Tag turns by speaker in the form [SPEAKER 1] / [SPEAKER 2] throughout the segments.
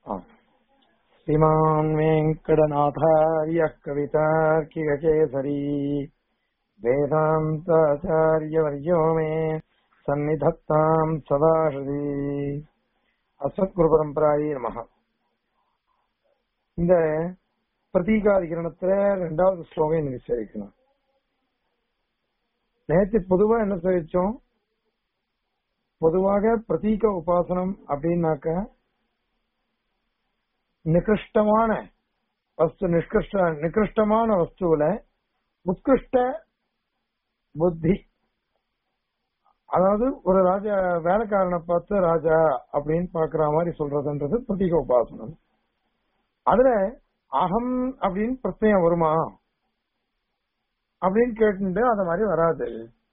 [SPEAKER 1] श्रीमान् वेङ्कटनाथार्यः कवितार्किककेसरी वेदान्ताचार्यवर्यो मे सन्निधत्ताम् सदा हृदि அசத்குருபரம்பராயே நமக இந்த பிரதீகாதிகரணத்துல ரெண்டாவது ஸ்லோகம் இன்னைக்கு சேவிக்கணும் நேற்று பொதுவா என்ன சேவிச்சோம் பொதுவாக பிரதீக உபாசனம் அப்படின்னாக்க நிகிருஷ்டமான வஸ்து நிஷ்கிருஷ்ட நிகிருஷ்டமான வஸ்துவில உத்கிருஷ்ட புத்தி அதாவது ஒரு ராஜா வேலைக்காரனை பார்த்து ராஜா அப்படின்னு பாக்குற மாதிரி சொல்றதுன்றது பிரதீக உபாசனம் அதுல அகம் அப்படின்னு பிரச்சனை வருமா அப்படின்னு கேட்டு அந்த மாதிரி வராது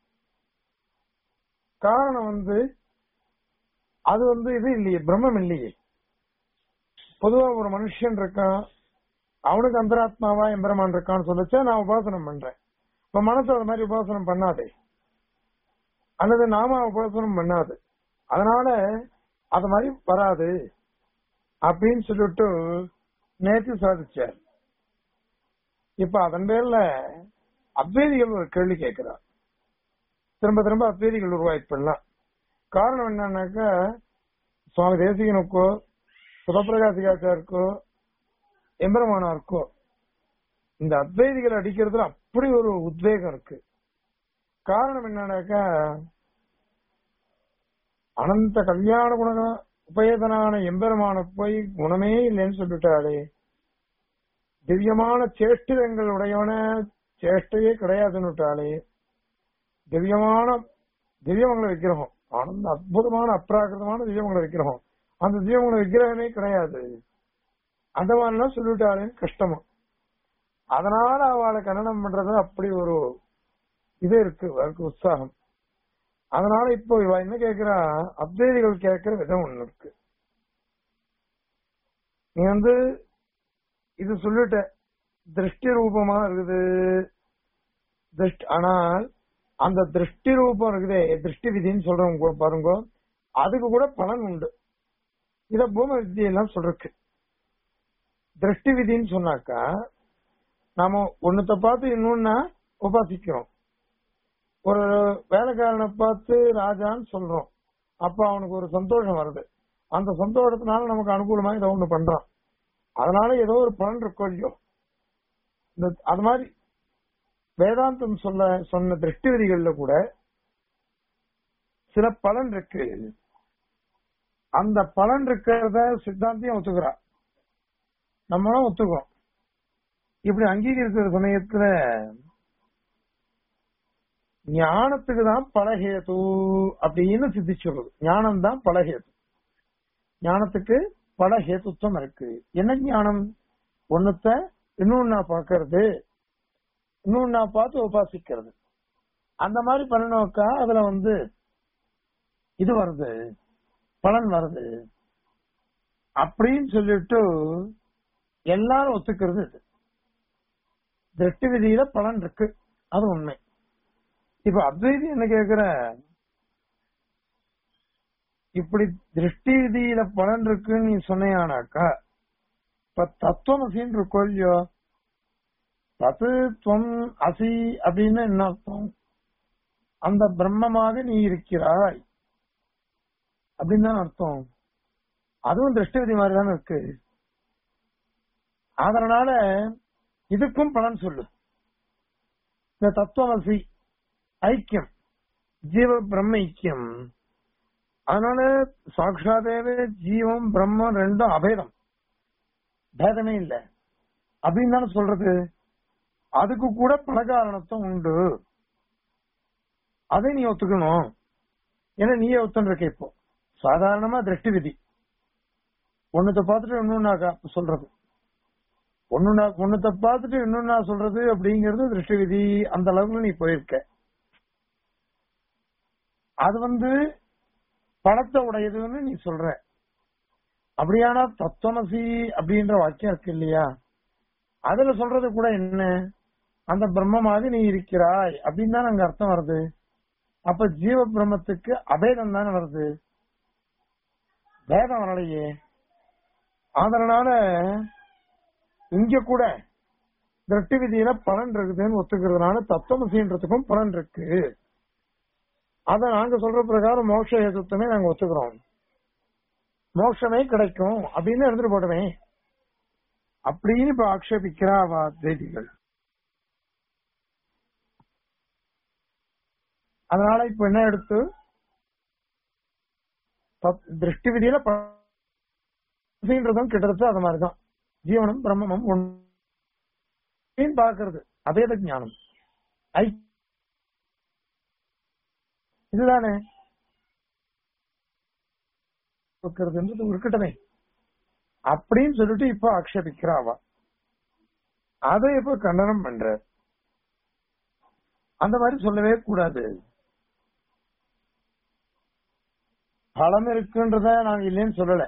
[SPEAKER 1] காரணம் வந்து அது வந்து இது இல்லையே பிரம்மம் இல்லையே பொதுவா ஒரு மனுஷன் இருக்கான் அவனுக்கு அந்தராத்மாவா எம்பெருமான் இருக்கான்னு சொல்லிச்சா நான் உபாசனம் பண்றேன் இப்ப மனசு அது மாதிரி உபாசனம் பண்ணாதே அல்லது நாம உபாசனம் பண்ணாது அதனால அது மாதிரி வராது அப்படின்னு சொல்லிட்டு நேற்று சாதிச்சார் இப்ப அதன் பேர்ல அத்வைதிகள் ஒரு கேள்வி கேட்கிறார் திரும்ப திரும்ப அத்வைதிகள் உருவாய்ப்படலாம் காரணம் என்னன்னாக்கா சுவாமி தேசிகனுக்கோ சுதப்பிரகாசிகாச்சாருக்கோ எம்பெருமானாருக்கோ இந்த அத்வைதிகள் அடிக்கிறதுல அப்படி ஒரு உத்வேகம் இருக்கு காரணம் என்னன்னாக்கா அனந்த கல்யாண குண உபயதனான எம்பெருமான போய் குணமே இல்லைன்னு சொல்லிட்டாளே திவ்யமான சேஷ்டிதங்கள் உடையவன சேஷ்டையே கிடையாதுன்னுட்டாளே திவ்யமான திவ்யமங்கல விக்கிரகம் ஆனந்த அற்புதமான அப்ராகிருதமான திவ்யமங்கல விக்கிரகம் அந்த திவ்யமங்கல விக்கிரகமே கிடையாது அந்த மாதிரிலாம் சொல்லிவிட்டாளேன்னு கஷ்டமா அதனால அவளை கன்னடம் பண்றது அப்படி ஒரு இது இருக்கு அவருக்கு உற்சாகம் அதனால இப்போ இவ என்ன கேக்குறா அத்வைதிகள் கேட்கிற விதம் ஒண்ணு இருக்கு நீ வந்து இது சொல்லிட்ட திருஷ்டி ரூபமா இருக்குது திருஷ்டி ஆனால் அந்த திருஷ்டி ரூபம் இருக்குதே திருஷ்டி விதின்னு சொல்றவங்க பாருங்க அதுக்கு கூட பலன் உண்டு இத பூம வித்தியெல்லாம் சொல்றக்கு திருஷ்டி விதின்னு சொன்னாக்கா நாம ஒன்னத்தை பார்த்து இன்னொன்னா உபாசிக்கிறோம் ஒரு வேலைக்காரனை பார்த்து ராஜான்னு சொல்றோம் அப்ப அவனுக்கு ஒரு சந்தோஷம் வருது அந்த சந்தோஷத்தினால நமக்கு அனுகூலமா இதை ஒண்ணு பண்றான் அதனால ஏதோ ஒரு பலன் இருக்கும் இல்லையோ இந்த அது மாதிரி வேதாந்தம் சொல்ல சொன்ன திருஷ்டி விதிகள்ல கூட சில பலன் இருக்கு அந்த பலன் இருக்கிறத சித்தாந்தியம் ஒத்துக்கிறா நம்மளும் ஒத்துக்கிறோம் இப்படி அங்கீகரிக்கிற சமயத்துல ஞானத்துக்கு தான் பலஹேது அப்படின்னு சித்திச்சுള്ളത് ஞானம் தான் பலஹேது ஞானத்துக்கு பல ஹேத்துவம் இருக்கு என்ன ஞானம் ஒண்ணுத்த இன்னொன்னா பாக்குறது இன்னொன்னா பார்த்து உபாசிக்கிறது அந்த மாதிரி பண்ணினோக்கா அதுல வந்து இது வருது பலன் வருது அப்படின்னு சொல்லிட்டு எல்லாரும் ஒத்துக்கிறது இது திருஷ்டி விதியில பலன் இருக்கு அது உண்மை இப்ப அத்வைதி என்ன கேக்குற இப்படி திருஷ்டி விதியில பலன் இருக்குன்னு நீ சொன்னையானாக்கா இப்ப தத்துவமசின்னு இருக்கோ இல்லையோ தத்து துவம் அசி அப்படின்னு என்ன அர்த்தம் அந்த பிரம்மமாக நீ இருக்கிறாய் அப்படின்னு தான் அர்த்தம் அதுவும் திருஷ்டி விதி மாதிரி தானே இருக்கு அதனால இதுக்கும் பலன் சொல்லு இந்த தத்துவமசி ஐக்கியம் ஜீவ பிரம்ம ஐக்கியம் அதனால சாட்சாதேவே ஜீவம் பிரம்மம் ரெண்டும் அபேதம் பேதமே இல்ல அப்படின்னு தானே சொல்றது அதுக்கு கூட பல காரணத்துவம் உண்டு அதை நீ ஒத்துக்கணும் ஏன்னா நீயே ஒத்துன்னு இருக்க இப்போ சாதாரணமா திருஷ்டி விதி ஒன்னத்தை பார்த்துட்டு இன்னொன்னா சொல்றது ஒன்னு ஒன்னத்தை பார்த்துட்டு இன்னொன்னா சொல்றது அப்படிங்கறது திருஷ்டி விதி அந்த அளவுக்கு நீ போயிருக்க அது வந்து பணத்தை உடையதுன்னு நீ சொல்ற அப்படியானா தத்துவமசி அப்படின்ற வாக்கியம் இருக்கு இல்லையா அதுல சொல்றது கூட என்ன அந்த பிரம்மமாக நீ இருக்கிறாய் அப்படின்னு தான் அங்க அர்த்தம் வருது அப்ப ஜீவ பிரம்மத்துக்கு அபேதம் தானே வருது பேதம் வரலையே அதனால இங்க கூட திருஷ்டி விதியில பலன் இருக்குதுன்னு ஒத்துக்கிறதுனால தத்துவமசின்றதுக்கும் பலன் இருக்கு அத நாங்க சொல்ற பிரகாரம் மோட்ச ஹேதுத்துமே நாங்க ஒத்துக்கிறோம் மோட்சமே கிடைக்கும் அப்படின்னு எடுத்துட்டு போட்டமே அப்படின்னு இப்ப ஆக்ஷேபிக்கிறா அவ தேதிகள் அதனால இப்ப என்ன எடுத்து தத்- திருஷ்டி விதியில பலன்றதும் கிட்டத்தட்ட அது மாதிரிதான் ஜீவனம் பிரம்மமும் ஒன்று பாக்குறது அபேத ஞானம் ஐ இதுதானே இருக்கிறதுன்றது இருக்கட்டுமே அப்படின்னு சொல்லிட்டு இப்ப ஆக்ஷேபிக்கிறாவா அதை இப்ப கண்டனம் பண்ற அந்த மாதிரி சொல்லவே கூடாது பலம் இருக்குன்றத நாங்க இல்லைன்னு சொல்லல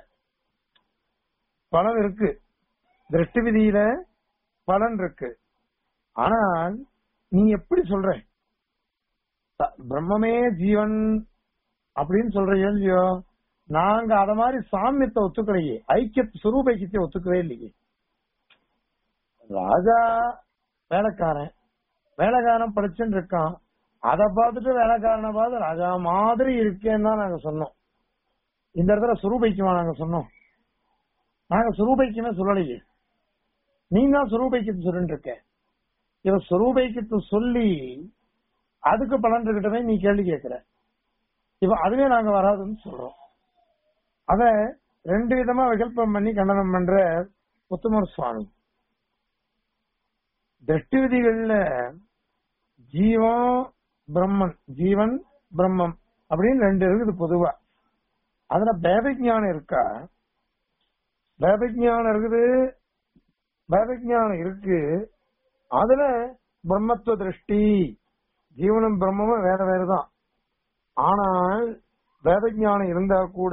[SPEAKER 1] பலம் இருக்கு திருஷ்டி விதியில பலன் இருக்கு ஆனால் நீ எப்படி சொல்ற த- பிரம்மமே ஜீவன் அப்படின்னு சொல்றீங்க இல்லையோ நாங்க அத மாதிரி சாமியத்தை ஒத்துக்கலையே ஐக்கிய சுரூப ஐக்கியத்தை ஒத்துக்கவே இல்லையே ராஜா வேலைக்காரன் வேலைக்காரன் படிச்சுட்டு இருக்கான் அத பார்த்துட்டு வேலைக்காரனை பார்த்து ராஜா மாதிரி இருக்கேன்னு தான் நாங்க சொன்னோம் இந்த இடத்துல சுரூபைக்குமா நாங்க சொன்னோம் நாங்க சுரூபைக்குமே சொல்லலையே நீ தான் சுரூபைக்கு சொல்லிட்டு இருக்க இவ சுரூபைக்கு சொல்லி அதுக்கு பலன் இருக்கட்டவே நீ கேள்வி கேட்கிற இப்ப அதுவே நாங்க வராதுன்னு சொல்றோம் அத ரெண்டு விதமா விகல்பம் பண்ணி கண்டனம் பண்ற உத்தமர் சுவாமி திருஷ்டி விதிகள்ல ஜீவம் பிரம்மன் ஜீவன் பிரம்மம் அப்படின்னு ரெண்டு இருக்குது பொதுவா அதுல பேதஜானம் இருக்கா பேதஜானம் இருக்குது பேதஜானம் இருக்கு அதுல பிரம்மத்துவ திருஷ்டி ஜீவனும் பிரம்மமும் வேற வேறதான் ஆனால் வேதஞானம் இருந்தா கூட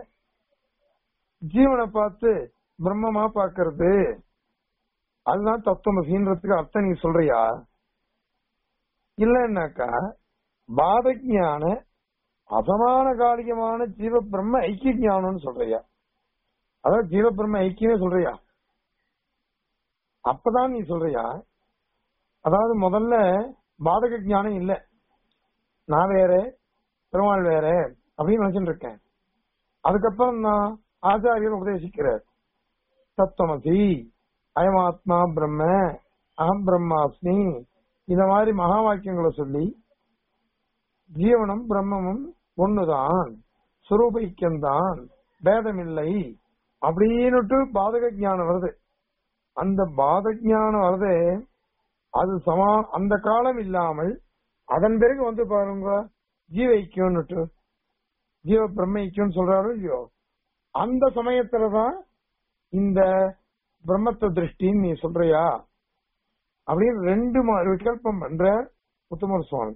[SPEAKER 1] ஜீவனை பார்த்து பிரம்மமா பாக்குறது அதுதான் தத்துவமசின்றதுக்கு அர்த்தம் நீ சொல்றியா இல்லைன்னாக்கா பாதஜான அசமான காலிகமான ஜீவ பிரம்ம ஐக்கிய ஞானம்னு சொல்றியா அதாவது ஜீவ பிரம்ம ஐக்கியமே சொல்றியா அப்பதான் நீ சொல்றியா அதாவது முதல்ல பாதக ஞானம் இல்ல நான் வேற பெருமாள் வேற அப்படின்னு நினைச்சுட்டு இருக்கேன் அதுக்கப்புறம் நான் ஆச்சாரியர் உபதேசிக்கிறார் தத்துவமசி அயமாத்மா பிரம்ம அகம் பிரம்மாஸ்மி இந்த மாதிரி மகா வாக்கியங்களை சொல்லி ஜீவனும் பிரம்மமும் ஒண்ணுதான் சுரூபைக்கியம்தான் பேதமில்லை அப்படின்னுட்டு பாதக ஞானம் வருது அந்த பாத ஞானம் வருது அது சமா அந்த காலம் இல்லாமல் அதன் பிறகு வந்து பாருங்க ஜீவ ஐக்கியம்னுட்டு ஜீவ பிரம்ம ஐக்கியம் சொல்றாரு இல்லையோ அந்த சமயத்துலதான் இந்த பிரம்மத்த திருஷ்டின்னு நீ சொல்றியா அப்படின்னு ரெண்டு மா- விகல்பம் பண்ற உத்தமர் சுவாமி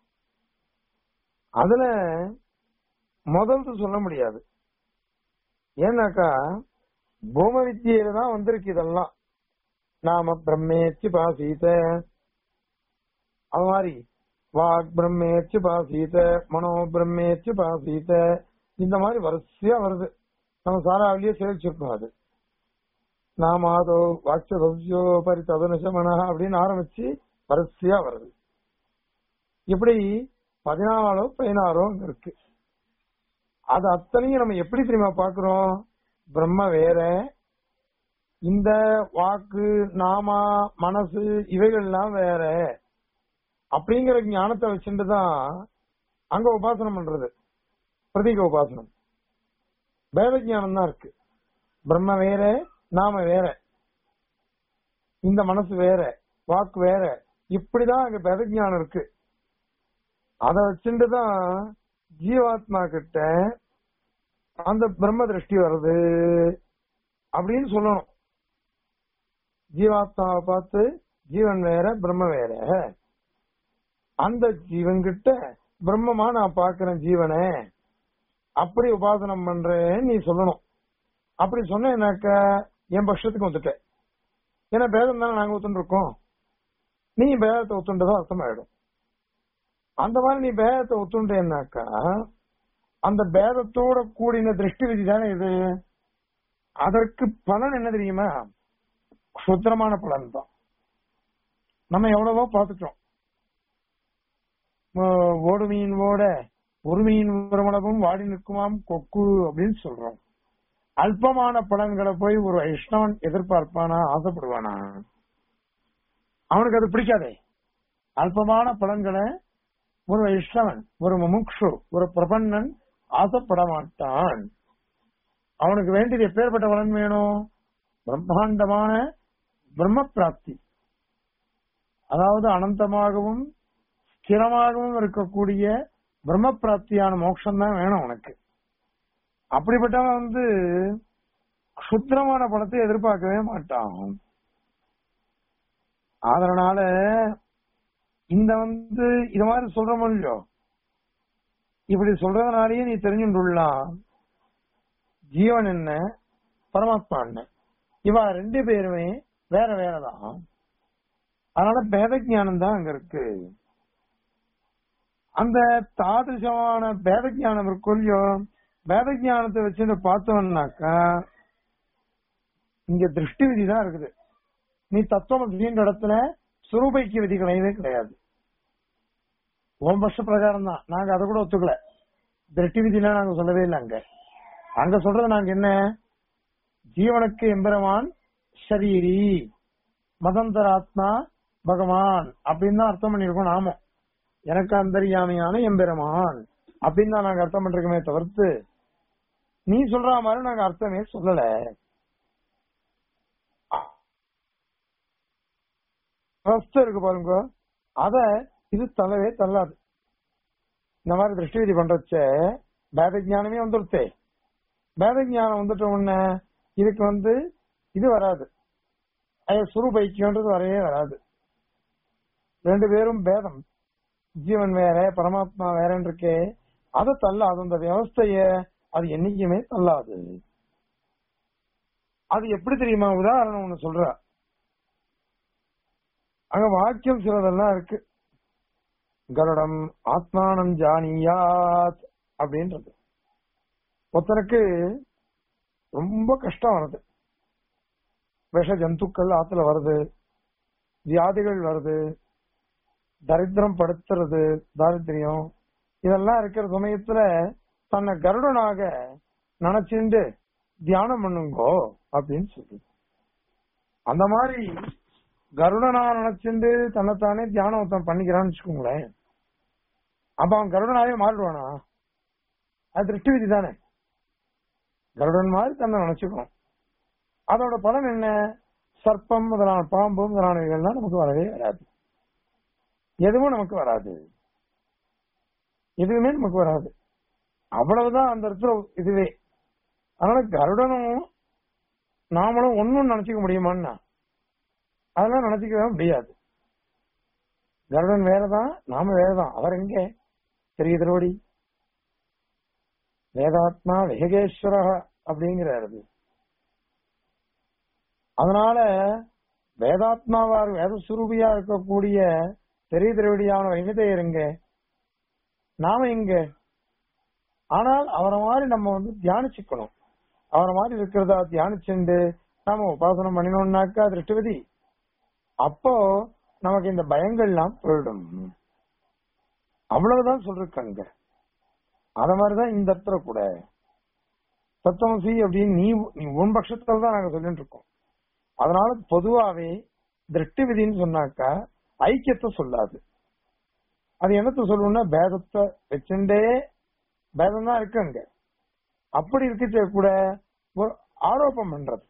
[SPEAKER 1] அதுல முதல்து சொல்ல முடியாது ஏன்னாக்கா பூம வித்தியில தான் வந்திருக்கு இதெல்லாம் நாம பிரம்மேச்சு பாசீத அது மாதிரி வாக் பிரம்மேச்சு பாசீத மனோ பிரம்மேச்சு பாசீத இந்த மாதிரி வரிசையா வருது நம்ம சாராவிலேயே சேவிச்சிருக்கோம் அது நாமாதோ வாட்சதோ பரி ததனுஷமனா அப்படின்னு ஆரம்பிச்சு வரிசையா வருது இப்படி பதினாலோ பதினாறோ அங்க இருக்கு அது அத்தனையும் நம்ம எப்படி தெரியுமா பாக்குறோம் பிரம்ம வேற இந்த வாக்கு நாமா மனசு இவைகள்லாம் வேற அப்படிங்கிற ஞானத்தை வச்சுட்டு தான் அங்க உபாசனம் பண்றது பிரதீக உபாசனம் வேத ஞானம் தான் இருக்கு பிரம்ம வேற நாம வேற இந்த மனசு வேற வாக்கு வேற இப்படிதான் அங்க வேத ஞானம் இருக்கு அதை வச்சுட்டு தான் ஜீவாத்மா கிட்ட அந்த பிரம்ம திருஷ்டி வருது அப்படின்னு சொல்லணும் ஜீவாத்மாவை பார்த்து ஜீவன் வேற பிரம்ம வேற அந்த ஜீவன் கிட்ட பிரம்மமா நான் பாக்குறேன் ஜீவனை அப்படி உபாசனம் பண்றேன்னு நீ சொல்லணும் அப்படி சொன்னேனாக்க என் பட்சத்துக்கு வந்துட்ட ஏன்னா பேதம் தானே நாங்க ஒத்துட்டு இருக்கோம் நீ பேதத்தை ஒத்துண்டதா அர்த்தமாயிடும் அந்த மாதிரி நீ பேதத்தை ஒத்துண்டேன்னாக்கா அந்த பேதத்தோட கூடின திருஷ்டி விதி தானே இது அதற்கு பலன் என்ன தெரியுமா சுத்திரமான பலன் தான் நம்ம எவ்வளவோ பார்த்துட்டோம் ஓ- ஓடு மீன் ஓட ஒரு மீன் உரமளவும் வாடி நிற்குமாம் கொக்கு அப்படின்னு சொல்றோம் அல்பமான பலன்களை போய் ஒரு வைஷ்ணவன் எதிர்பார்ப்பானா ஆசைப்படுவானா அவனுக்கு அது பிடிக்காதே அல்பமான பலன்களை ஒரு வைஷ்ணவன் ஒரு முமுக்ஷு ஒரு பிரபன்னன் ஆசைப்பட மாட்டான் அவனுக்கு வேண்டியது எப்பேற்பட்ட பலன் வேணும் பிரம்மாண்டமான பிரம்ம பிராப்தி அதாவது அனந்தமாகவும் ஸ்திரமாகவும் இருக்கக்கூடிய பிரம்ம பிராப்தியான மோட்சம் தான் வேணும் உனக்கு அப்படிப்பட்டவன் வந்து சுத்திரமான பணத்தை எதிர்பார்க்கவே மாட்டான் அதனால இந்த வந்து இது மாதிரி சொல்றோமோ இல்லையோ இப்படி சொல்றதுனாலயே நீ தெரிஞ்சுட்டுலாம் ஜீவன் என்ன பரமாத்மா என்ன இவா ரெண்டு பேருமே வேற வேறதான் அதனால பேத ஞானம் தான் அங்க இருக்கு அந்த தாதிருஷமான பேத ஞானம் இருக்கும் இல்லையோ வேத ஞானத்தை வச்சு பார்த்தோம்னாக்கா இங்க திருஷ்டி விதி தான் இருக்குது நீ தத்துவம் விதின்ற இடத்துல சுரூபைக்கிய விதி கிடையவே கிடையாது ஓம் வருஷ பிரகாரம் தான் நாங்க அதை கூட ஒத்துக்கல திருஷ்டி விதிலாம் நாங்க சொல்லவே இல்லை அங்க அங்க சொல்றது நாங்க என்ன ஜீவனுக்கு எம்பெருமான் ஷரீரி மதந்தராத்மா பகவான் அப்படின்னு தான் அர்த்தம் பண்ணிருக்கோம் நாம எனக்கு அந்தரியாமையான எம்பெருமான் அப்படின்னு தான் நாங்க அர்த்தம் பண்றோமே தவிர்த்து நீ சொல்ற மாதிரி நாங்க அர்த்தமே சொல்லல அவஸ்தை இருக்கு பாருங்க அத இது தள்ளவே தள்ளாது இந்த மாதிரி திருஷ்டி விதி பண்றச்ச பேத ஞானமே வந்துருத்தே பேத ஞானம் வந்துட்ட உடனே இதுக்கு வந்து இது வராது அது சுரூபைக்கியன்றது வரவே வராது ரெண்டு பேரும் பேதம் ஜீவன் வேற பரமாத்மா வேறன்னு இருக்கே அதை தள்ளாது அந்த வியவஸ்தைய அது என்னைக்குமே தள்ளாது அது எப்படி தெரியுமா உதாரணம் ஒண்ணு சொல்ற அங்க வாக்கியம் சிலதெல்லாம் இருக்கு கருடம் ஆத்மானம் ஜானியாத் அப்படின்றது ஒருத்தனுக்கு ரொம்ப கஷ்டம் வருது விஷ ஜந்துக்கள் ஆத்துல வருது வியாதிகள் வருது தரித்திரம் படுத்துறது தாரித்திரியம் இதெல்லாம் இருக்கிற சமயத்துல தன்னை கருடனாக நினைச்சுண்டு தியானம் பண்ணுங்கோ அப்படின்னு சொல்லுது அந்த மாதிரி கருடனா நினைச்சுண்டு தன்னைத்தானே தியானம் ஒருத்தன் பண்ணிக்கிறான்னு வச்சுக்கோங்களேன் அப்ப அவன் கருடனாவே மாறிடுவானா அது திருஷ்டி விதி தானே கருடன் மாதிரி தன்னை நினைச்சுக்கணும் அதோட பலன் என்ன சர்ப்பம் முதலான பாம்பு முதலானவைகள்லாம் நமக்கு வரவே வராது எதுவும் நமக்கு வராது எதுவுமே நமக்கு வராது அவ்வளவுதான் அந்த இடத்துல இதுவே அதனால கருடனும் நாமளும் ஒன்னும் நினைச்சுக்க முடியுமான்னா அதெல்லாம் நினைச்சுக்கவே முடியாது கருடன் வேறதான் நாம வேறதான் அவர் எங்க பெரிய திருவடி வேதாத்மா வேகேஸ்வர அப்படிங்கிறாரு அதனால வேதாத்மாவா வேதஸ்வரூபியா இருக்கக்கூடிய பெரிய திருவடியான வைகதையர் எங்க நாம எங்க ஆனால் அவரை மாதிரி நம்ம வந்து தியானிச்சுக்கணும் அவரை மாதிரி இருக்கிறதா தியானிச்சுண்டு நாம உபாசனம் பண்ணினோம்னாக்கா திருஷ்டிபதி அப்போ நமக்கு இந்த பயங்கள்லாம் போயிடும் அவ்வளவுதான் சொல்றாங்க அத மாதிரிதான் இந்த இடத்துல கூட தத்துவசி அப்படின்னு நீ நீ உன் பட்சத்துல தான் நாங்க சொல்லிட்டு இருக்கோம் அதனால பொதுவாவே திருஷ்டி விதின்னு சொன்னாக்கா ஐக்கியத்தை சொல்லாது அது என்னத்த சொல்லணும்னா பேதத்தை வச்சுட்டே பேதம் தான் இருக்கு அங்க அப்படி இருக்கச்சே கூட ஒரு ஆரோப்பம் பண்றது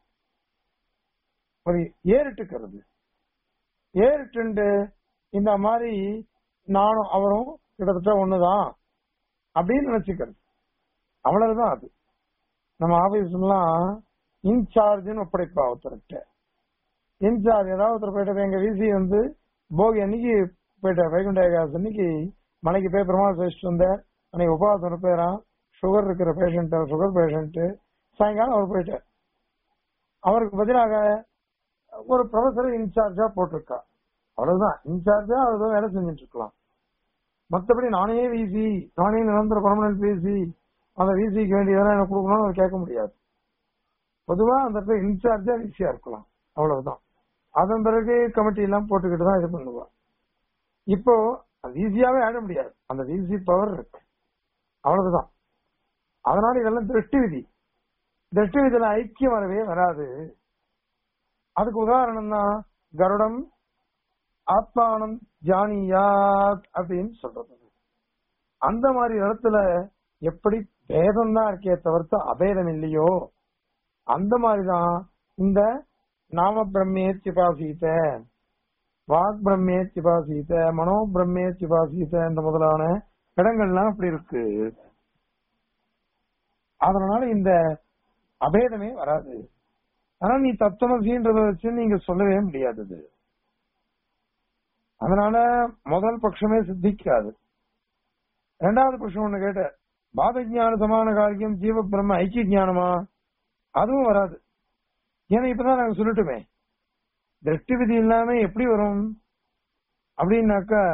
[SPEAKER 1] ஒரு ஏறிட்டுக்கிறது ஏறிட்டு இந்த மாதிரி நானும் அவரும் கிட்டத்தட்ட ஒண்ணுதான் அப்படின்னு நினைச்சுக்கிறது அவ்வளவுதான் அது நம்ம ஆபீஸ்லாம் இன்சார்ஜ்னு ஒப்படைப்பா ஒருத்தர்கிட்ட இன்சார்ஜ் ஏதாவது ஒருத்தர் போயிட்டு எங்க விசி வந்து போகி அன்னைக்கு போயிட்டார் வைகுண்ட ஏகாதசி அன்னைக்கு மலைக்கு போய் பிரமாணம் வச்சுட்டு வந்தார் அன்னைக்கு உபவாசம் போயிறான் சுகர் இருக்கிற பேஷண்ட் சுகர் பேஷண்ட் சாயங்காலம் அவர் போயிட்டார் அவருக்கு பதிலாக ஒரு ப்ரொஃபஸர் இன்சார்ஜா போட்டிருக்கா அவ்வளவுதான் இன்சார்ஜா அவர் வேலை செஞ்சுட்டு இருக்கலாம் மத்தபடி நானே விசி நானே நிரந்தர பர்மனன்ட் விசி அந்த விசிக்கு வேண்டியதெல்லாம் எனக்கு கொடுக்கணும்னு அவர் கேட்க முடியாது பொதுவா அந்த இடத்துல இன்சார்ஜா ஈஸியா இருக்கலாம் அவ்வளவுதான் அதன் பிறகு கமிட்டி எல்லாம் போட்டுக்கிட்டு தான் இது பண்ணுவா இப்போ அது ஈஸியாவே ஆட முடியாது அந்த விசி பவர் இருக்கு அவ்வளவுதான் அதனால இதெல்லாம் திருஷ்டி விதி திருஷ்டி விதியில ஐக்கியம் வரவே வராது அதுக்கு உதாரணம் தான் கருடம் ஆத்மானம் ஜானியாத் அப்படின்னு சொல்றது அந்த மாதிரி இடத்துல எப்படி பேதம் தான் இருக்கே தவிர்த்து அபேதம் இல்லையோ அந்த மாதிரிதான் இந்த நாம பிரம்மே சிபாசீத வாக் பிரம்மே சிபாசீத மனோ பிரம்மே சிபாசீத இந்த முதலான இடங்கள்லாம் அப்படி இருக்கு அதனால இந்த அபேதமே வராது ஆனா நீ தத்துவமசின்றத வச்சு நீங்க சொல்லவே முடியாதது அதனால முதல் பட்சமே சித்திக்காது ரெண்டாவது பட்சம் ஒண்ணு கேட்ட பாத ஜான சமான காரியம் ஜீவ பிரம்ம ஐக்கிய ஞானமா அதுவும் வராது ஏன்னா இப்பதான் நாங்க சொல்லட்டுமே திருஷ்டி விதி இல்லாம எப்படி வரும் அப்படின்னாக்கா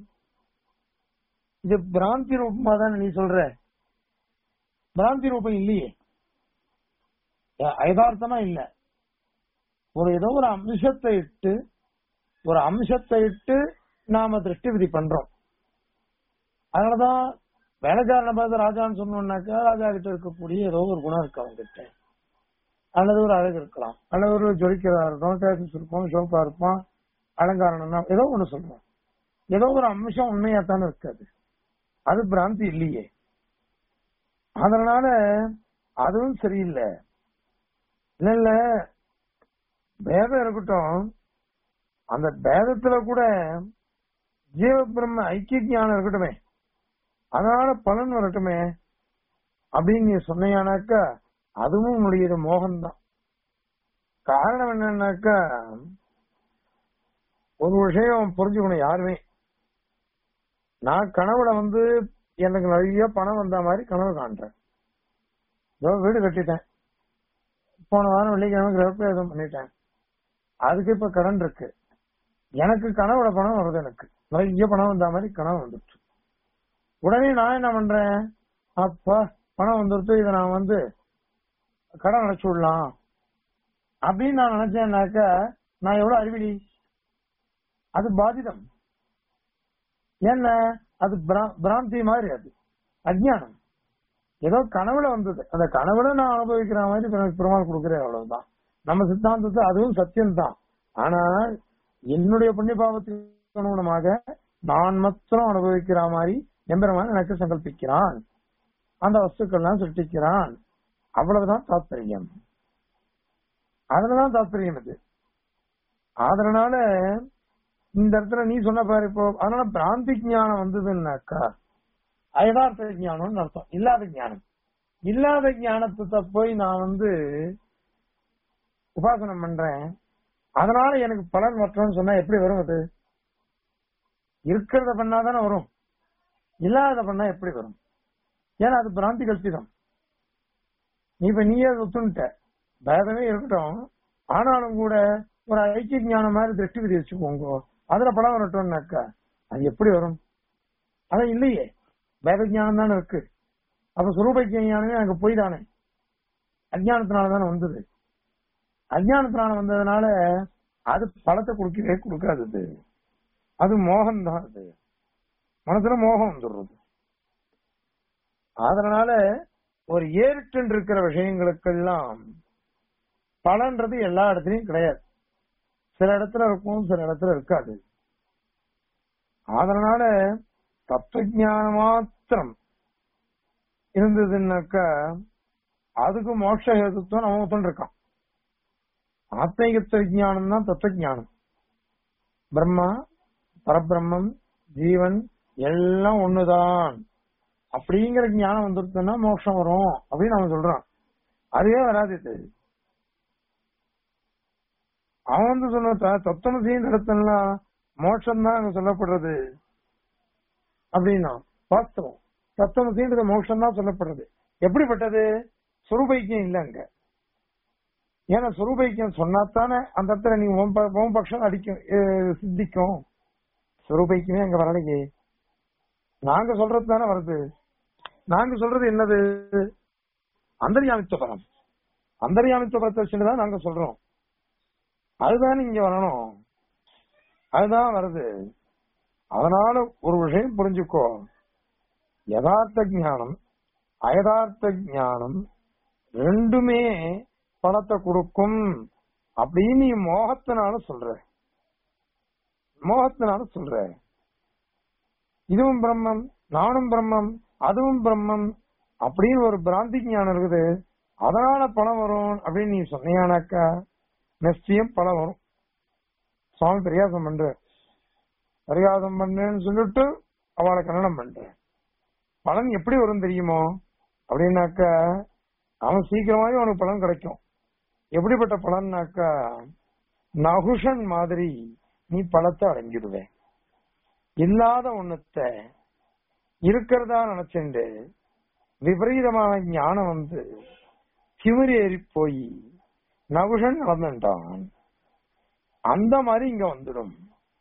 [SPEAKER 1] இது பிராந்தி ரூபமா தானே நீ சொல்ற பிராந்தி ரூபம் இல்லையே யதார்த்தமா இல்ல ஒரு ஏதோ ஒரு அம்சத்தை இட்டு ஒரு அம்சத்தை இட்டு நாம திருஷ்டி விதி பண்றோம் அதனாலதான் வேலைக்காரனை பார்த்து ராஜான்னு சொன்னோம்னாக்கா ராஜா கிட்ட இருக்கக்கூடிய ஏதோ ஒரு குணம் இருக்கு அவங்க கிட்ட அல்லது ஒரு அழகு இருக்கலாம் அல்லது ஒரு ஜொலிக்கிறதா இருக்கும் டேசஸ் இருக்கும் சோப்பா இருப்பான் அலங்காரம்னா ஏதோ ஒண்ணு சொல்றோம் ஏதோ ஒரு அம்சம் உண்மையாத்தானே இருக்காது அது பிராந்தி இல்லையே அதனால அதுவும் சரியில்லை இல்ல இல்ல பேதம் இருக்கட்டும் அந்த பேதத்துல கூட ஜீவ பிரம்ம ஐக்கிய ஞானம் இருக்கட்டுமே அதனால பலன் வரட்டுமே அப்படின்னு நீ சொன்னையானாக்கா அதுவும் உன்னுடைய மோகம்தான் காரணம் என்னன்னாக்கா ஒரு விஷயம் புரிஞ்சுக்கணும் யாருமே நான் கனவுல வந்து எனக்கு நிறைய பணம் வந்த மாதிரி கனவு காண்றேன் ஏதோ வீடு கட்டிட்டேன் போன வாரம் வெள்ளிக்கிழமை கிரகப்பிரவேசம் பண்ணிட்டேன் அதுக்கு இப்ப கடன் இருக்கு எனக்கு கனவுல பணம் வருது எனக்கு நிறைய பணம் வந்த மாதிரி கனவு வந்துருச்சு உடனே நான் என்ன பண்றேன் அப்பா பணம் வந்துருச்சு இதை நான் வந்து கடன் அடைச்சு விடலாம் அப்படின்னு நான் நினைச்சேன்னாக்கா நான் எவ்வளவு அறிவிலி அது பாதிதம் என்ன அது பிரா- பிராந்தி மாதிரி அது அஜ்ஞானம் ஏதோ கனவுல வந்தது அந்த கனவுல நான் அனுபவிக்கிற மாதிரி இப்ப எனக்கு பெருமாள் கொடுக்குறேன் அவ்வளவுதான் நம்ம சித்தாந்தத்தை அதுவும் சத்தியம் தான் ஆனால் என்னுடைய புண்ணிய பாவத்துக்கு அனுகுணமாக நான் மாத்திரம் அனுபவிக்கிற மாதிரி எம்பெருமான் எனக்கு சங்கல்பிக்கிறான் அந்த வஸ்துக்கள்லாம் சிருஷ்டிக்கிறான் அவ்வளவுதான் தாத்பரியம் அதுலதான் தாத்பரியம் இது அதனால இந்த இடத்துல நீ சொன்ன பாரு இப்போ அதனால பிராந்தி ஞானம் வந்ததுன்னாக்கா அயதார்த்த ஞானம்னு அர்த்தம் இல்லாத ஞானம் இல்லாத ஞானத்தை போய் நான் வந்து உபாசனம் பண்றேன் அதனால எனக்கு பலன் வரட்டும்னு சொன்னா எப்படி வரும் அது இருக்கிறத பண்ணாதானே வரும் இல்லாத பண்ணா எப்படி வரும் ஏன்னா அது பிராந்தி கல்பிதம் நீ இப்ப நீயே ஒத்துன்ட்ட பேதமே இருக்கட்டும் ஆனாலும் கூட ஒரு ஐக்கிய ஞானம் மாதிரி திருஷ்டி விதி வச்சுக்கோங்க அதுல படம் வரட்டும்னாக்கா அது எப்படி வரும் அதான் இல்லையே வேத ஞானம் தானே இருக்கு அப்ப சுரூபைக்கிய ஞானமே அங்க போய் தானே அஜானத்தினால தானே வந்தது அஜானத்தினால வந்ததுனால அது பழத்தை கொடுக்கவே கொடுக்காது அது. அது மோகம் தான் அது மனசுல மோகம் வந்துடுறது அதனால ஒரு ஏறிட்டு இருக்கிற விஷயங்களுக்கெல்லாம் பலன்றது எல்லா இடத்துலயும் கிடையாது சில இடத்துல இருக்கும் சில இடத்துல இருக்காது அதனால தத்துவ மாத்திரம் இருந்ததுன்னாக்கா அதுக்கு மோட்ச ஹேதுத்துவம் நம்ம ஒத்துன்னு இருக்கான் ஆத்மீகத்துவ விஜயானம் தான் தத்துவ ஞானம் பிரம்மா பரபிரம்மம் ஜீவன் எல்லாம் ஒண்ணுதான் அப்படிங்கிற ஞானம் வந்துருச்சுன்னா மோட்சம் வரும் அப்படின்னு அவன் சொல்றான் அதுவே வராது இது அவன் வந்து சொன்ன த- தத்துவமசியின் இடத்துலாம் மோட்சம் தான் அங்க சொல்லப்படுறது அப்படின்னா வாஸ்தவம் தத்துவமசின்றது மோட்சம் தான் சொல்லப்படுறது எப்படிப்பட்டது சுரூபைக்கியம் இல்ல அங்க ஏன்னா சுரூபைக்கியம் சொன்னாத்தானே அந்த இடத்துல நீ உன் ப- உன் பட்சம் அடிக்கும் அஹ் சித்திக்கும் சுரூபைக்குமே அங்க வரலையே நாங்க சொல்றது தானே வருது நாங்க சொல்றது என்னது அந்தர்யாமித்துவ பலம் அந்தரியாமித்துவ பிரத்யட்சம் தான் நாங்க சொல்றோம் அதுதான் இங்க வரணும் அதுதான் வருது அதனால ஒரு விஷயம் புரிஞ்சுக்கோ யதார்த்த ஞானம் அயதார்த்த ஞானம் ரெண்டுமே பணத்தை கொடுக்கும் அப்படின்னு நீ மோகத்தினால சொல்ற மோகத்தினால சொல்ற இதுவும் பிரம்மம் நானும் பிரம்மம் அதுவும் பிரம்மம் அப்படின்னு ஒரு பிராந்தி ஞானம் இருக்குது அதனால பணம் வரும் அப்படின்னு நீ சொன்னியானாக்கா நிச்சயம் பணம் வரும் சுவாமி பரியாசம் பண்ற பரியாசம் பண்ணேன்னு சொல்லிட்டு அவளை கன்னடம் பண்ற பலன் எப்படி வரும் தெரியுமோ அப்படின்னாக்கா அவன் சீக்கிரமாவே அவனுக்கு பலன் கிடைக்கும் எப்படிப்பட்ட பலன்னாக்கா நகுஷன் மாதிரி நீ பழத்தை அடைஞ்சிடுவே இல்லாத ஒண்ணுத்த இருக்கிறதா நினைச்சுண்டு விபரீதமான ஞானம் வந்து திமிரி ஏறி போய் நகுஷன் நடந்துட்டான் அந்த மாதிரி இங்க வந்துடும்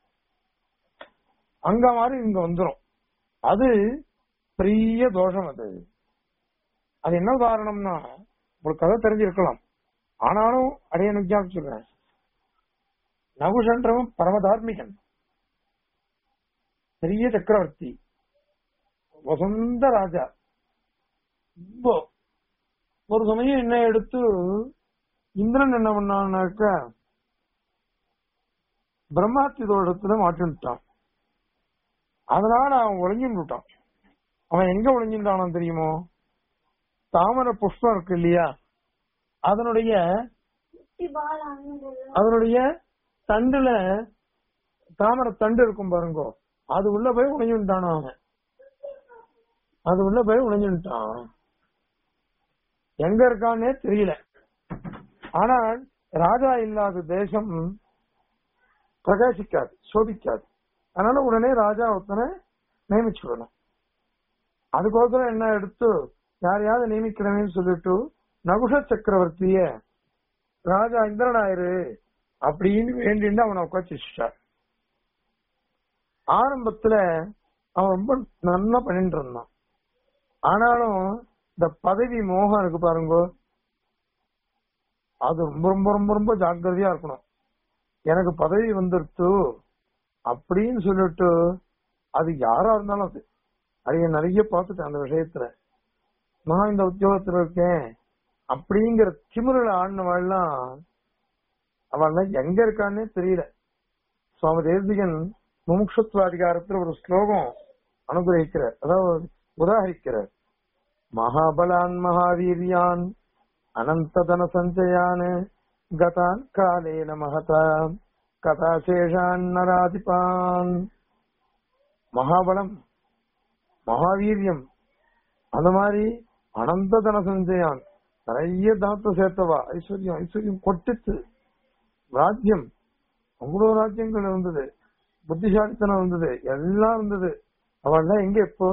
[SPEAKER 1] அங்க மாதிரி இங்க வந்துடும் அது பெரிய தோஷம் அது அது என்ன காரணம்னா உங்களுக்கு கதை தெரிஞ்சிருக்கலாம் ஆனாலும் அடைய ஞாபகம் சொல்றேன் நகுஷன்றவன் பரமதார்மிகன் பெரிய சக்கரவர்த்தி வசந்த ராஜா இப்போ ஒரு சமயம் என்ன எடுத்து இந்திரன் என்ன பண்ணான்னாக்க பிரம்மாத்தி தோட்டத்துல மாட்டிட்டான் அதனால அவன் ஒளிஞ்சுட்டான் அவன் எங்க ஒளிஞ்சுட்டானோ தெரியுமோ தாமரை புஷ்பம் இருக்கு இல்லையா அதனுடைய அதனுடைய தண்டுல தாமரை தண்டு இருக்கும் பாருங்க அது உள்ள போய் உழைஞ்சுட்டான் அவன் அது உள்ள போய் உழைஞ்சுட்டான் எங்க இருக்கான்னே தெரியல ஆனால் ராஜா இல்லாத தேசம் பிரகாசிக்காது சோபிக்காது அதனால உடனே ராஜா ஒருத்தனை நியமிச்சு விடணும் அதுக்கோசரம் என்ன எடுத்து யாரையாவது நியமிக்கிறவன்னு சொல்லிட்டு நகுஷ சக்கரவர்த்திய ராஜா இந்திரனாயிரு அப்படின்னு வேண்டிட்டு அவனை உட்காச்சிட்டார் ஆரம்பத்துல அவன் ரொம்ப நல்லா பண்ணிட்டு இருந்தான் ஆனாலும் இந்த பதவி மோகம் இருக்கு பாருங்க அது ரொம்ப ரொம்ப ரொம்ப ரொம்ப ஜாக்கிரதையா இருக்கணும் எனக்கு பதவி வந்துருத்து அப்படின்னு சொல்லிட்டு அது யாரா இருந்தாலும் அது அது நிறைய பார்த்துட்டேன் அந்த விஷயத்துல நான் இந்த உத்தியோகத்துல இருக்கேன் அப்படிங்கிற திமிரில ஆடினவாள்லாம் அவள்லாம் எங்க இருக்கான்னே தெரியல சுவாமி தேசிகன் முமுட்சுத்வ அதிகாரத்துல ஒரு ஸ்லோகம் அனுகிரகிக்கிறார் அதாவது உதாகரிக்கிறார் மகாபலான் மகாவீரியான் அனந்ததன சஞ்சயான் கதான் காலேன மகதா கதாசேஷான் நராதிபான் மகாபலம் மகாவீரியம் அந்த மாதிரி அனந்த தன சஞ்சயான் நிறைய தனத்தை சேர்த்தவா ஐஸ்வர்யம் ஐஸ்வர்யம் கொட்டித்து ராஜ்யம் அவ்வளவு ராஜ்யங்கள் இருந்தது புத்திசாலித்தனம் இருந்தது எல்லாம் இருந்தது அவள்லாம் எங்க இப்போ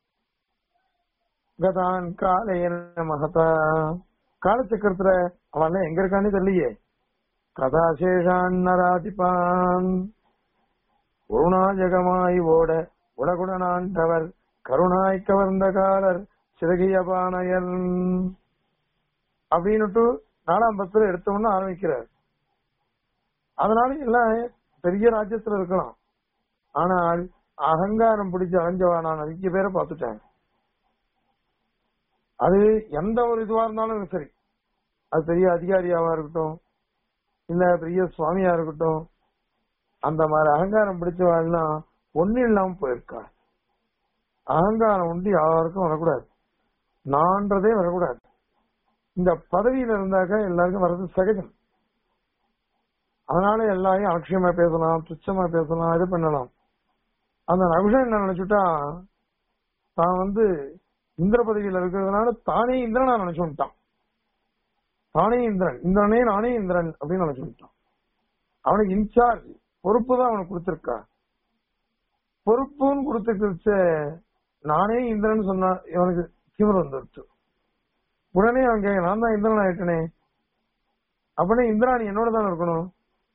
[SPEAKER 1] கதான் காலையன மகதா காலச்சக்கரத்துல அவள்லாம் எங்க இருக்கானே தெரியலையே கதாசேஷான் நராதிபான் கருணா ஜெகமாய் ஓட உலகுடனாண்டவர் கருணாய் கவர்ந்த காலர் சிறகியபானையர் அப்படின்னுட்டு நாலாம் பத்துல எடுத்தோம்னு ஆரம்பிக்கிறார் அதனால எல்லாம் பெரிய ராஜ்யத்துல இருக்கலாம் ஆனால் அகங்காரம் பிடிச்சு அலைஞ்சவா நான் நிறைய பேரை பார்த்துட்டேன் அது எந்த ஒரு இதுவா இருந்தாலும் சரி அது பெரிய அதிகாரியாவா இருக்கட்டும் இல்ல பெரிய சுவாமியா இருக்கட்டும் அந்த மாதிரி அகங்காரம் பிடிச்சவாள்லாம் ஒண்ணு இல்லாம போயிருக்கா அகங்காரம் உண்டு யாருக்கும் வரக்கூடாது நான்றதே வரக்கூடாது இந்த பதவியில இருந்தாக்க எல்லாருக்கும் வர்றது சகஜம் அதனால எல்லாரையும் அலட்சியமா பேசலாம் துச்சமா பேசலாம் இது பண்ணலாம் அந்த நகுஷன் என்ன நினைச்சுட்டா தான் வந்து இந்திர பதவியில இருக்கிறதுனால தானே இந்திரனா நினைச்சுட்டான் தானே இந்திரன் இந்திரனே நானே இந்திரன் அப்படின்னு நினைச்சுட்டான் அவனுக்கு இன்சார்ஜ் பொறுப்பு தான் அவனுக்கு கொடுத்திருக்கா பொறுப்புன்னு கொடுத்துக்கிச்சு நானே இந்திரன் சொன்னா இவனுக்கு திமிர் வந்துருச்சு உடனே அவன் கேட்க நான் தான் இந்திரன் ஆயிட்டனே அப்படின்னா இந்திராணி என்னோட தான் இருக்கணும்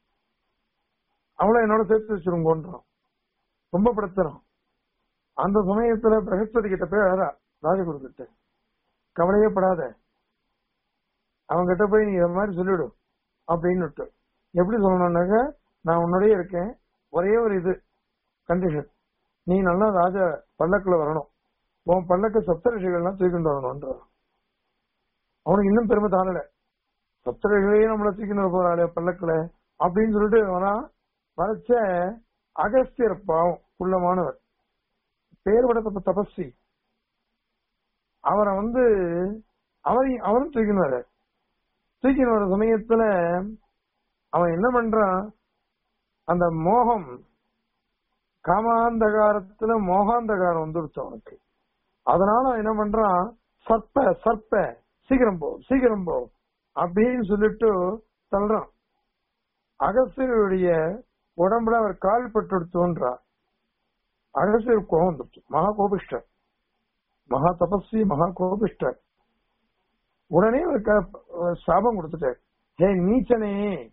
[SPEAKER 1] அவளை என்னோட சேர்த்து வச்சிருங்கோன்றான் ரொம்ப படுத்துறான் அந்த சமயத்துல பிரகஸ்பதி கிட்ட போய் அழறா ராஜகுரு கிட்ட கவலையே படாத அவன் கிட்ட போய் நீ இத மாதிரி சொல்லிடு அப்படின்னு எப்படி சொல்லணும்னாக்க நான் உன்னோடய இருக்கேன் ஒரே ஒரு இது கண்டிஷன் நீ நல்லா ராஜ பல்லக்குல வரணும் உன் பல்லக்க சப்த ரிஷிகள்லாம் தூக்கிட்டு வரணும்ன்ற அவனுக்கு இன்னும் பெருமை தானல சப்த ரிஷிகளையே நம்மள தூக்கிட்டு போறாளே பல்லக்குல அப்படின்னு சொல்லிட்டு வரா வரைச்ச அகஸ்தியர் பாவம் குள்ளமானவர் பேர் விட தப்ப தபஸ்வி அவரை வந்து அவரையும் அவரும் தூக்கின்னு வர தூக்கின்னு வர சமயத்துல அவன் என்ன பண்றான் அந்த மோகம் காமாந்தகாரத்துல மோகாந்தகாரம் வந்துடுச்சு அவனுக்கு அதனால அவன் என்ன பண்றான் சர்ப்ப சர்ப்ப சீக்கிரம் போ சீக்கிரம் போ அப்படின்னு சொல்லிட்டு தள்ளுறான் அகஸ்தியருடைய உடம்புல அவர் கால் பட்டு தோன்றார் அகஸ்தியர் கோபம் வந்துருச்சு மகா கோபிஷ்டர் மகா தபஸ்வி மகா கோபிஷ்டர் உடனே அவருக்கு சாபம் கொடுத்துட்டார் ஹே நீச்சனே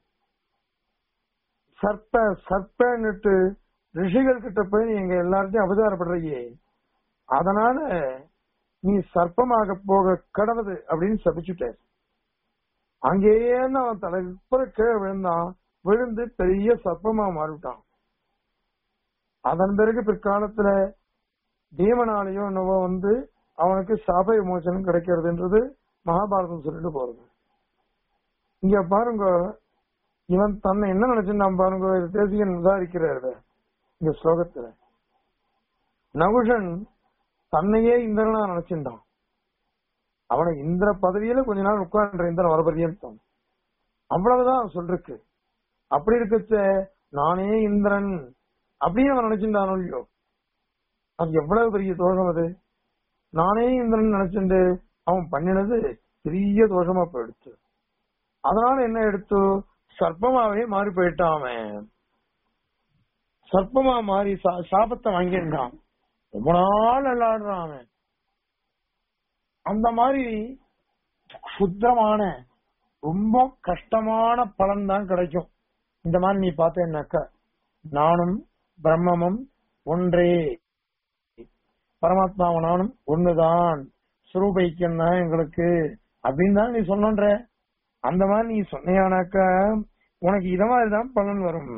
[SPEAKER 1] சர்ப்ப சர்ப்பன்னுட்டு ரிஷிகள் கிட்ட போய் நீ எங்க எல்லார்ட்டையும் அபச்சாரப்படுறியே அதனால நீ சர்ப்பமாக போக கடவுது அப்படின்னு சபிச்சுட்டார் அங்கேயே அவன் தலைப்புற கீழே விழுந்தான் விழுந்து பெரிய சர்ப்பமா மாறிவிட்டான் அதன் பிறகு பிற்காலத்துல தீமனாலேயோ என்னவோ வந்து அவனுக்கு சாப விமோசனம் கிடைக்கிறதுன்றது மகாபாரதம் சொல்லிட்டு போறது இங்க பாருங்க இவன் தன்னை என்ன நினைச்சிருந்தான் பாருங்க இது தேசிகன் விசாரிக்கிறாரு இந்த ஸ்லோகத்துல நகுஷன் தன்னையே இந்திரனா நினைச்சிருந்தான் அவனை இந்திர பதவியில கொஞ்ச நாள் உட்கார்ன்ற இந்திரன் வரபரியந்தான் அவ்வளவுதான் சொல்றக்கு அப்படி இருக்கச்ச நானே இந்திரன் அப்படின்னு அவன் நினைச்சிருந்தானோ இல்லையோ அது எவ்வளவு பெரிய தோஷம் அது நானே இந்திரன் நினைச்சுட்டு அவன் பண்ணினது பெரிய தோஷமா போயிடுச்சு அதனால என்ன எடுத்து சர்ப்பமாவே மாறி போயிட்டான் அவன் சர்ப்பமா மாறி சா- சாபத்தை வாங்கிட்டான் ரொம்ப நாள் விளையாடுறான் அவன் அந்த மாதிரி சுத்தமான ரொம்ப கஷ்டமான பலன் தான் கிடைக்கும் இந்த மாதிரி நீ பார்த்தேன்னாக்க நானும் பிரம்மமும் ஒன்றே பரமாத்மாவும் நானும் ஒண்ணுதான் சுரூபைக்கம் தான் எங்களுக்கு அப்படின்னு தான் நீ சொன்னன்ற அந்த மாதிரி நீ சொன்னியானாக்க உனக்கு இத மாதிரி தான் பலன் வரும்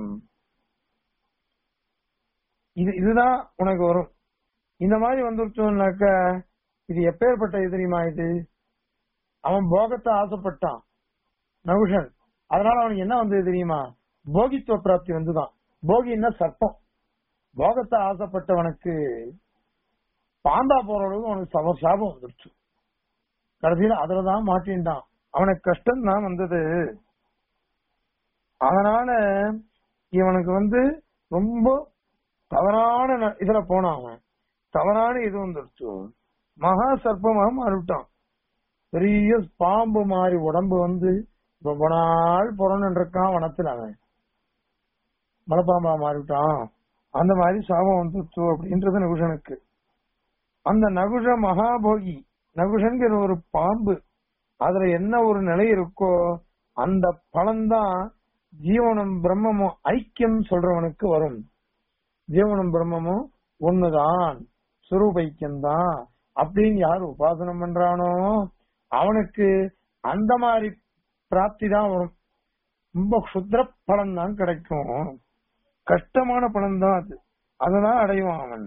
[SPEAKER 1] இது இதுதான் உனக்கு வரும் இந்த மாதிரி வந்துருச்சோம்னாக்க இது எப்பேற்பட்ட இது தெரியுமா இது அவன் போகத்தை ஆசைப்பட்டான் நகுஷன் அதனால அவனுக்கு என்ன வந்தது தெரியுமா போகித்துவ பிராப்தி வந்துதான் போகின்னா சர்ப்பம் போகத்தை ஆசைப்பட்டவனுக்கு பாம்பா போற அளவுக்கு அவனுக்கு சம சாபம் வந்துருச்சு கடைசியில அதுலதான் மாட்டின்டான் அவனுக்கு கஷ்டம் தான் வந்தது அதனால இவனுக்கு வந்து ரொம்ப தவறான ந- இதுல போனான் அவன் தவறான இது வந்துருச்சு மகா சர்ப்பமாக மாறிவிட்டான் பெரிய பாம்பு மாதிரி உடம்பு வந்து ரொம்ப நாள் புறன்னு இருக்கான் வனத்துல அவன் மலைப்பாம்பா மாறிவிட்டான் அந்த மாதிரி சாபம் வந்துருச்சு அப்படின்றது நகுஷனுக்கு அந்த நகுஷ மகாபோகி நகுஷன்கிற ஒரு பாம்பு அதுல என்ன ஒரு நிலை இருக்கோ அந்த பலன்தான் ஜீவனும் பிரம்மமும் ஐக்கியம் சொல்றவனுக்கு வரும் ஜீவனும் பிரம்மமும் ஒண்ணுதான் சுரூபைக்கியம் தான் அப்படின்னு யார் உபாசனம் பண்றானோ அவனுக்கு அந்த மாதிரி பிராப்தி தான் வரும் ரொம்ப சுத்திர பலன் தான் கிடைக்கும் கஷ்டமான பலன் தான் அது அததான் அடைவான் அவன்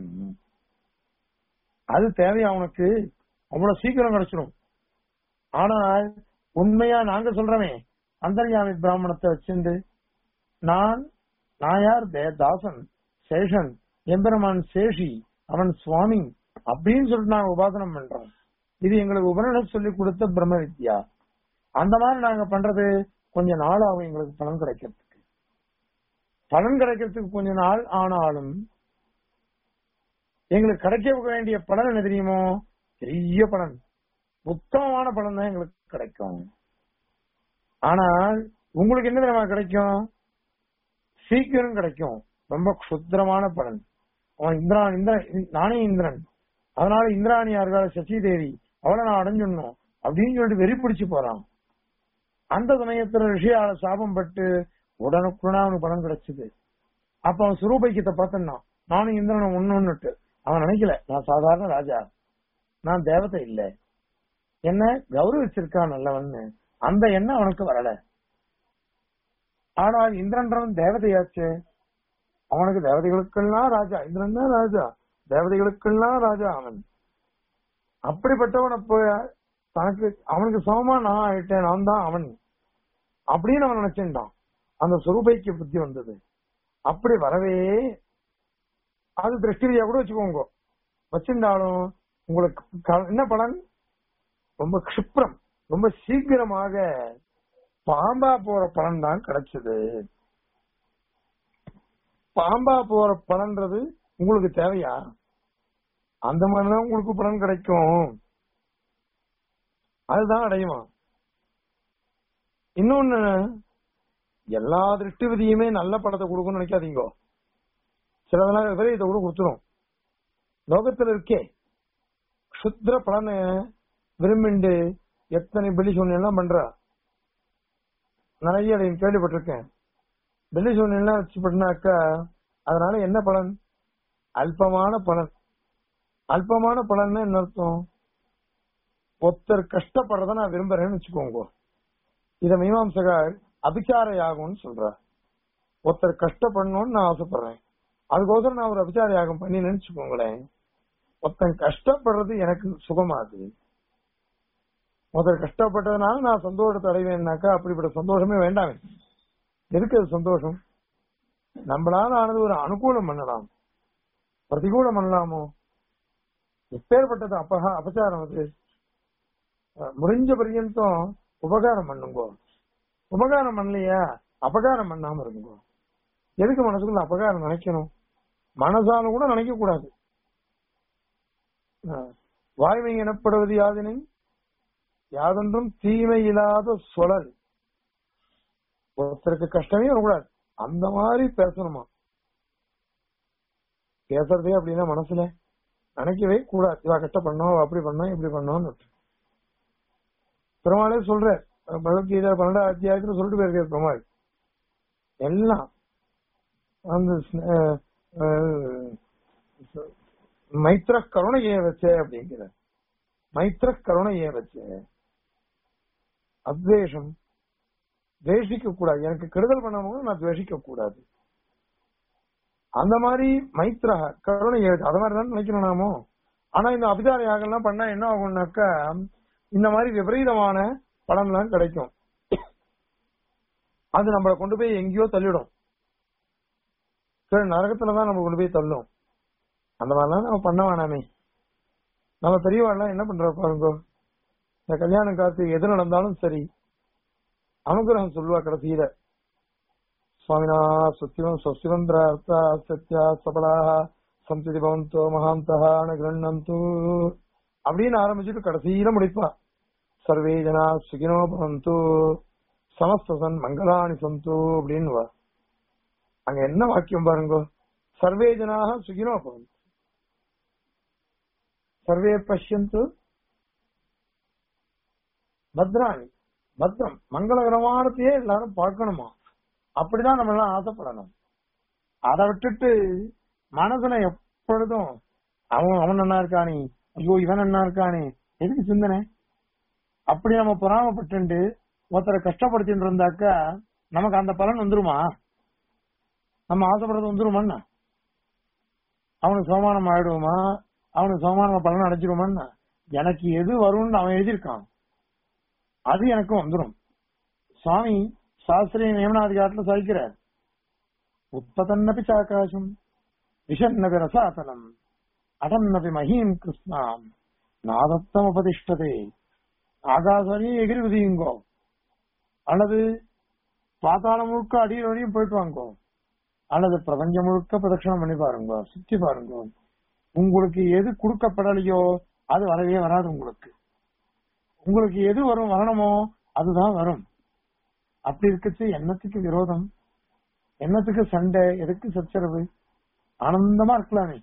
[SPEAKER 1] அது தேவை அவனுக்கு அவ்வளவு சீக்கிரம் கிடைச்சிடும் ஆனால் உண்மையா நாங்க சொல்றமே அந்தர்யாமி பிராமணத்தை வச்சிருந்து நான் நான் யார் தே- தாசன் சேஷன் எம்பெருமான் சேஷி அவன் சுவாமி அப்படின்னு சொல்லிட்டு நாங்க உபாசனம் பண்றோம் இது எங்களுக்கு உபனிடம் சொல்லி கொடுத்த பிரம்ம வித்யா அந்த மாதிரி நாங்க பண்றது கொஞ்ச நாள் ஆகும் எங்களுக்கு பலன் கிடைக்கிறதுக்கு பலன் கிடைக்கிறதுக்கு கொஞ்ச நாள் ஆனாலும் எங்களுக்கு கிடைக்க வேண்டிய பலன் என்ன தெரியுமோ பெரிய பலன் உத்தமமான பலன் தான் எங்களுக்கு கிடைக்கும் ஆனால் உங்களுக்கு என்ன தெரியுமா கிடைக்கும் சீக்கிரம் கிடைக்கும் ரொம்ப க்ஷுத்திரமான பலன் அவன் இந்திரான் இந்திரன் நானே இந்திரன் அதனால இந்திராணி யாருக்கால சசி தேவி அவளை நான் அடைஞ்சிடணும் அப்படின்னு சொல்லிட்டு வெறி பிடிச்சு போறான் அந்த சமயத்துல ரிஷியால சாபம் பட்டு உடனுக்குடனே அவனுக்கு பலன் கிடைச்சது அப்ப அவன் சுரூபைக்கியத்தை பார்த்தான் நானும் இந்திரன் ஒண்ணுன்னுட்டு அவன் நினைக்கல நான் சாதாரண ராஜா நான் தேவதை இல்ல என்ன கௌரவிச்சிருக்கான் நல்லவன்னு அந்த எண்ணம் அவனுக்கு வரல ஆனால் இந்திரன்றவன் தேவதையாச்சே அவனுக்கு தேவதைகளுக்கெல்லாம் ராஜா இந்திரன் தான் ராஜா தேவதைகளுக்கெல்லாம் ராஜா அவன் அப்படிப்பட்டவன் அப்ப தனக்கு அவனுக்கு சமமா நான் ஆயிட்டேன் நான் தான் அவன் அப்படின்னு அவன் நினைச்சிருந்தான் அந்த சுரூபைக்கு புத்தி வந்தது அப்படி வரவே அது திருஷ்டிரியா கூட வச்சுக்கோங்க வச்சிருந்தாலும் உங்களுக்கு க- என்ன பலன் ரொம்ப க்ஷிப்ரம் ரொம்ப சீக்கிரமாக பாம்பா போற பலன் தான் கிடைச்சது பாம்பா போற பலன்றது உங்களுக்கு தேவையா அந்த மாதிரிதான் உங்களுக்கு பலன் கிடைக்கும் அதுதான் அடையுமா இன்னொன்னு எல்லா திருஷ்டி விதியுமே நல்ல படத்தை கொடுக்கும்னு நினைக்காதீங்க சிலதெல்லாம் விபரீதத்தை கூட கொடுத்துரும் லோகத்துல இருக்கே க்ஷுத்ர பலனை விரும்பிண்டு எத்தனை பில்லி சூன்யம் பண்றா நிறைய அதை கேள்விப்பட்டிருக்கேன் பில்லி சூன்யம் வச்சு பண்ணாக்கா அதனால என்ன பலன் அல்பமான பலன் அல்பமான பலன்னா என்ன அர்த்தம் ஒருத்தர் கஷ்டப்படுறத நான் விரும்புறேன்னு வச்சுக்கோங்க இத மீமாம்சகர் அபிச்சார யாகம்னு சொல்றார் ஒருத்தர் கஷ்டப்படணும்னு நான் ஆசைப்படுறேன் அதுக்கோசரம் நான் ஒரு அபிச்சார யாகம் பண்ணி நினைச்சுக்கோங்களேன் ஒருத்தன் கஷ்டப்படுறது எனக்கு சுகமாகுது ஒருத்தர் கஷ்டப்பட்டதுனால நான் சந்தோஷத்தை அடைவேன்னாக்கா அப்படிப்பட்ட சந்தோஷமே வேண்டாமே எதுக்கு அது சந்தோஷம் நம்மளால ஆனது ஒரு அனுகூலம் பண்ணலாம் பிரதிகூலம் பண்ணலாமோ எப்பேற்பட்டது அப்பகா அபச்சாரம் அது அஹ் முடிஞ்ச பர்யந்தம் உபகாரம் பண்ணுங்கோ உபகாரம் பண்ணலையா அபகாரம் பண்ணாம இருங்கோ எதுக்கு மனசுக்குள்ள அபகாரம் நினைக்கணும் மனசால கூட நினைக்க கூடாது அஹ் வாய்மை எனப்படுவது யாதெனின் யாதொன்றும் தீமை இல்லாத சுழல் ஒருத்தருக்கு கஷ்டமே வரக்கூடாது அந்த மாதிரி பேசணுமா பேசுறதே அப்படின்னா மனசுல நினைக்கவே கூடாது இவா கஷ்டப்படணும் அவ அப்படி பண்ணோம் இப்படி பண்ணோம்னு பெருமாளே சொல்ற பகவத்கீதை பன்னெண்டாம் அத்தியாயத்துல சொல்லிட்டு போயிருக்காரு பெருமாள் எல்லாம் அந்த அஹ், அஹ், மைத்ர கருணை ஏன் வச்சே அப்படிங்கிற மைத்ர கருணை ஏன் வச்சே அத்வேஷம் துவேஷிக்க கூடாது எனக்கு கெடுதல் பண்ணவங்க நான் துவேஷிக்க கூடாது அந்த மாதிரி மைத்ரா கருணை ஏது அத மாதிரி தான் நினைக்கணும் நாமோ ஆனா இந்த அபிசார யாகம்லாம் பண்ணா என்ன ஆகும்னாக்கா இந்த மாதிரி விபரீதமான பலன்லாம் கிடைக்கும் அது நம்மளை கொண்டு போய் எங்கேயோ தள்ளிடும் கீழ் நரகத்துலதான் நம்ம கொண்டு போய் தள்ளும் அந்த மாதிரிலாம் நம்ம பண்ண வேணாமே நம்ம பெரியவாள்லாம் என்ன பண்ற பாருங்க இந்த கல்யாணம் காத்து எது நடந்தாலும் சரி அனுகிரகம் சொல்லுவா கடைசியில சுவாமினா சுத்திவம் சுஸ்திவந்திரார்த்தா சத்யா சபலாக சம்சிதி பவந்தோ மகாந்தா அனுகிரண்ணந்து அப்படின்னு ஆரம்பிச்சுட்டு கடைசியில முடிப்பா சர்வே ஜனா சுகினோ பவந்து சமஸ்தசன் மங்களாணி சந்து அப்படின்னு வா அங்க என்ன வாக்கியம் பாருங்க சர்வே ஜனாக சுகினோ பவந்து சர்வே பஷ்யந்து பத்ராணி பத்ரம் மங்களகரமானத்தையே எல்லாரும் பார்க்கணுமா அப்படிதான் நம்ம எல்லாம் ஆசைப்படணும் அதை விட்டுட்டு மனசுல எப்பொழுதும் அவன் அவன் நல்லா இருக்கானே ஐயோ இவன் நல்லா இருக்கானே எதுக்கு சிந்தனை அப்படி நம்ம பொறாமப்பட்டு ஒருத்தரை கஷ்டப்படுத்திட்டு இருந்தாக்கா நமக்கு அந்த பலன் வந்துருமா நம்ம ஆசைப்படுறது வந்துருமான்னா அவனுக்கு சோமானம் ஆயிடுவோமா அவனுக்கு சோமானம் பலன் அடைச்சிருமான்னா எனக்கு எது வரும்னு அவன் எழுதியிருக்கான் அது எனக்கும் வந்துரும் சுவாமி சாஸ்திரிய நியமனாதிகாரத்துல சாதிக்கிறார் உற்பதன்னபி சாகாசம் விஷன்னபி ரசாதனம் அடன்னபி மகீம் கிருஷ்ணாம் நாதத்தம் உபதிஷ்டதே ஆகாசவரையும் எகிரி உதியுங்கோ அல்லது பாத்தாளம் முழுக்க அடியில் வரையும் போயிட்டு வாங்கோ அல்லது பிரபஞ்சம் முழுக்க பிரதட்சணம் பண்ணி பாருங்க சுத்தி பாருங்க உங்களுக்கு எது கொடுக்கப்படலையோ அது வரவே வராது உங்களுக்கு உங்களுக்கு எது வரும் வரணுமோ அதுதான் வரும் அப்படி இருக்கச்சு என்னத்துக்கு விரோதம் என்னத்துக்கு சண்டை எதுக்கு சச்சரவு ஆனந்தமா இருக்கலாமே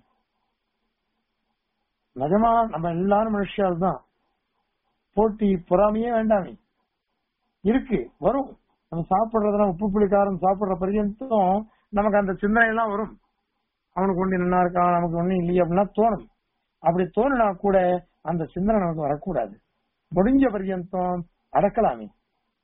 [SPEAKER 1] நிஜமா நம்ம எல்லாரும் மனுஷால் தான் போட்டி பொறாமையே வேண்டாமே இருக்கு வரும் நம்ம சாப்பிடுறதெல்லாம் உப்பு புளிக்காரம் சாப்பிடுற பர்யந்தம் நமக்கு அந்த சிந்தனை எல்லாம் வரும் அவனுக்கு ஒண்ணு நல்லா இருக்கான் நமக்கு ஒண்ணு இல்லையே அப்படின்னா தோணும் அப்படி தோணுனா கூட அந்த சிந்தனை நமக்கு வரக்கூடாது முடிஞ்ச பர்யந்தம் அடக்கலாமே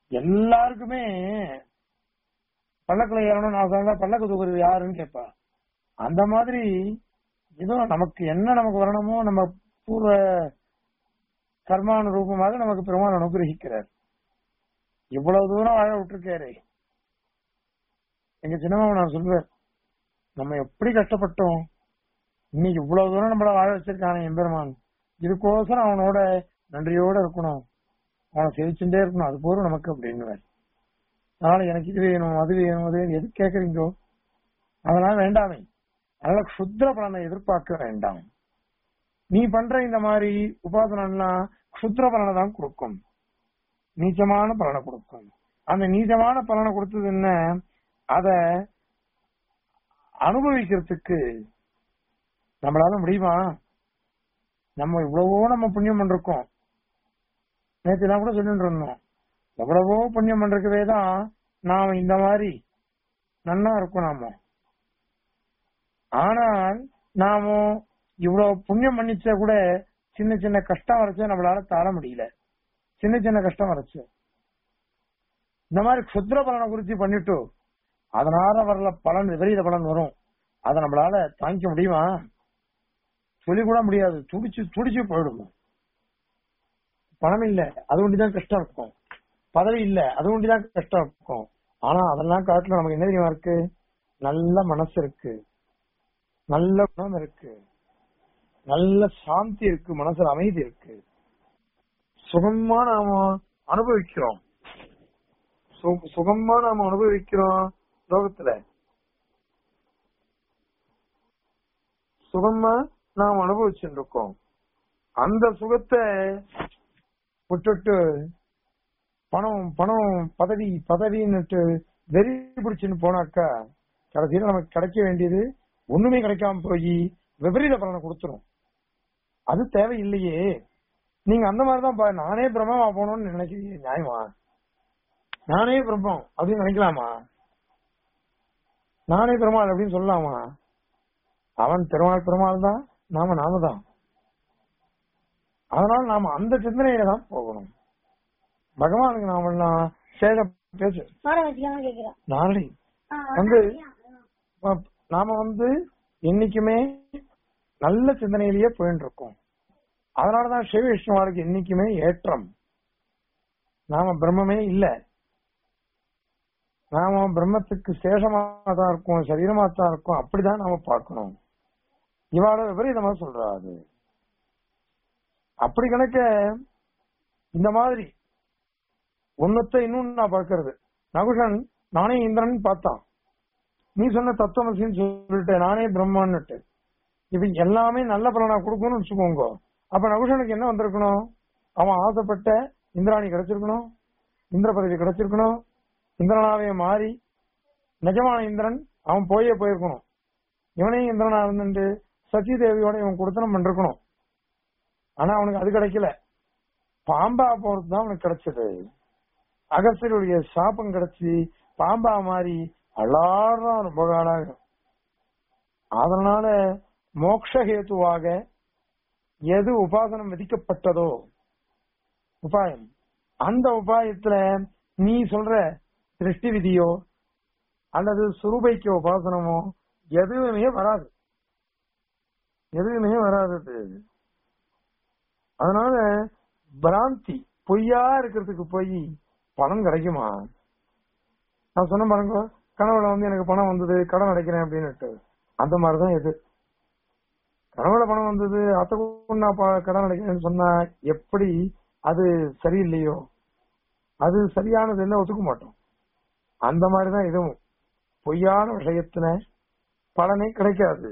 [SPEAKER 1] எல்லாருக்குமே பல்லக்கில் ஏறணும் நான் சொன்னா பல்லக்கு தூக்குறது யாருன்னு கேட்பா அந்த மாதிரி ஏதோ நமக்கு என்ன நமக்கு வரணுமோ நம்ம பூர்வ கர்மானுரூபமாக நமக்கு பெருமாள் அனுகிரகிக்கிறார் இவ்வளவு தூரம் வாழ விட்டுருக்காரு எங்க சின்னமாவை நான் சொல்வேன் நம்ம எப்படி கஷ்டப்பட்டோம் இன்னைக்கு இவ்வளவு தூரம் நம்மள வாழ வச்சிருக்கான எம்பெருமான் இதுக்கோசரம் அவனோட நன்றியோட இருக்கணும் அவனை செவிச்சுட்டே இருக்கணும் அது போதும் நமக்கு அப்படின்னு அதனால எனக்கு இது வேணும் அது வேணும் அது வேணும் எது கேக்குறீங்களோ அதெல்லாம் வேண்டாமே அதனால க்ஷுத்ர பலனை எதிர்பார்க்க வேண்டாம் நீ பண்ற இந்த மாதிரி உபாசனம்லாம் க்ஷுத்ர பலனை தான் கொடுக்கும் நீச்சமான பலனை கொடுக்கும் அந்த நீச்சமான பலனை கொடுத்தது என்ன அத அனுபவிக்கிறதுக்கு நம்மளால முடியுமா நம்ம இவ்வளவோ நம்ம புண்ணியம் பண்றோம் நேற்று நான் கூட சொல்லிட்டு இருந்தோம் எவ்வளவோ புண்ணியம் பண்றதுக்கவே தான் நாம இந்த மாதிரி நன்னா இருக்கும் நாம ஆனால் நாம இவ்வளவு புண்ணியம் பண்ணிச்சா கூட சின்ன சின்ன கஷ்டம் வரைச்சு நம்மளால தாழ முடியல சின்ன சின்ன கஷ்டம் வரைச்சு இந்த மாதிரி க்ஷுத்ர பலனை குறிச்சு பண்ணிட்டு அதனால வரல பலன் விபரீத பலன் வரும் அதை நம்மளால தாங்கிக்க முடியுமா சொல்லி கூட முடியாது துடிச்சு துடிச்சு போயிடும் பணம் இல்ல அது ஒண்டிதான் கஷ்டம் இருக்கும் பதவி இல்ல அது ஒண்டிதான் கஷ்டம் இருக்கும் ஆனா அதெல்லாம் காட்டுல நமக்கு என்ன தெரியுமா இருக்கு நல்ல மனசு இருக்கு நல்ல குணம் இருக்கு நல்ல சாந்தி இருக்கு மனசுல அமைதி இருக்கு சுகமா நாம அனுபவிக்கிறோம் சு- சுகமா நாம அனுபவிக்கிறோம் லோகத்துல சுகமா நாம் அனுபவிச்சுட்டு இருக்கோம் அந்த சுகத்தை விட்டுட்டு பணம் பணம் பதவி பதவின்னுட்டு வெறி பிடிச்சுன்னு போனாக்கா கடைசியில நமக்கு கிடைக்க வேண்டியது ஒண்ணுமே கிடைக்காம போய் விபரீத பலனை கொடுத்துரும் அது தேவையில்லையே நீங்க அந்த மாதிரிதான் பா- நானே பிரம்மமா போகணும்னு நினைக்கிறீங்க நியாயமா நானே பிரம்மம் அப்படின்னு நினைக்கலாமா நானே பெருமாள் அப்படின்னு சொல்லலாமா அவன் பெருமாள் பெருமாள் தான் நாம நாம தான் அதனால நாம அந்த சிந்தனையில தான் போகணும் பகவானுக்கு நாமெல்லாம் சேத பேசு
[SPEAKER 2] மாற வச்சுக்காம கேக்குறேன்
[SPEAKER 1] நாளை
[SPEAKER 2] ஆ,
[SPEAKER 1] வந்து
[SPEAKER 2] ஆ,
[SPEAKER 1] அஹ், நாம வந்து என்னைக்குமே நல்ல சிந்தனையிலேயே போயிட்டு இருக்கோம் அதனாலதான் சிவ விஷ்ணுவாருக்கு என்னைக்குமே ஏற்றம் நாம பிரம்மமே இல்ல நாம பிரம்மத்துக்கு சேஷமா தான் இருக்கும் சரீரமா தான் இருக்கும் அப்படிதான் நாம பார்க்கணும் இவாள விபரீதமா சொல்றா அது அப்படி கணக்க இந்த மாதிரி ஒன்னத்தை இன்னும் நான் பார்க்கறது நகுஷன் நானே இந்திரன் பார்த்தான் நீ சொன்ன தத்துவமசின்னு சொல்லிட்டு நானே பிரம்மான்னுட்டு இப்ப எல்லாமே நல்ல பலனா கொடுக்கணும்னு வச்சுக்கோங்க அப்ப நகுஷனுக்கு என்ன வந்திருக்கணும் அவன் ஆசைப்பட்ட இந்திராணி கிடைச்சிருக்கணும் இந்திர பதவி கிடைச்சிருக்கணும் இந்திரனாவே மாறி நிஜமான இந்திரன் அவன் போயே போயிருக்கணும் இவனையும் இந்திரனா இருந்துட்டு சச்சி தேவியோட இவன் கொடுத்தனம் பண்ணிருக்கணும் ஆனா அவனுக்கு அது கிடைக்கல பாம்பா போறது தான் அவனுக்கு கிடைச்சது அகஸ்தருடைய சாபம் கிடைச்சி பாம்பா மாறி அலாடுறான் ரொம்ப காலாக அதனால மோக்ஷஹேத்துவாக எது உபாசனம் விதிக்கப்பட்டதோ உபாயம் அந்த உபாயத்துல நீ சொல்ற திருஷ்டி விதியோ அல்லது சுரூபைக்க உபாசனமோ எதுவுமே வராது எதுவுமே வராது அது. அதனால பிராந்தி பொய்யா இருக்கிறதுக்கு போய் பணம் கிடைக்குமா நான் சொன்ன பாருங்க கனவுல வந்து எனக்கு பணம் வந்தது கடன் அடைக்கிறேன் அப்படின்னுட்டு அந்த மாதிரிதான் இது கனவுல பணம் வந்தது அத்த நான் ப- கடன் அடைக்கிறேன்னு சொன்னா எப்படி அது சரியில்லையோ அது சரியானது என்ன ஒத்துக்க மாட்டோம் அந்த மாதிரிதான் இதுவும் பொய்யான விஷயத்துல பலனே கிடைக்காது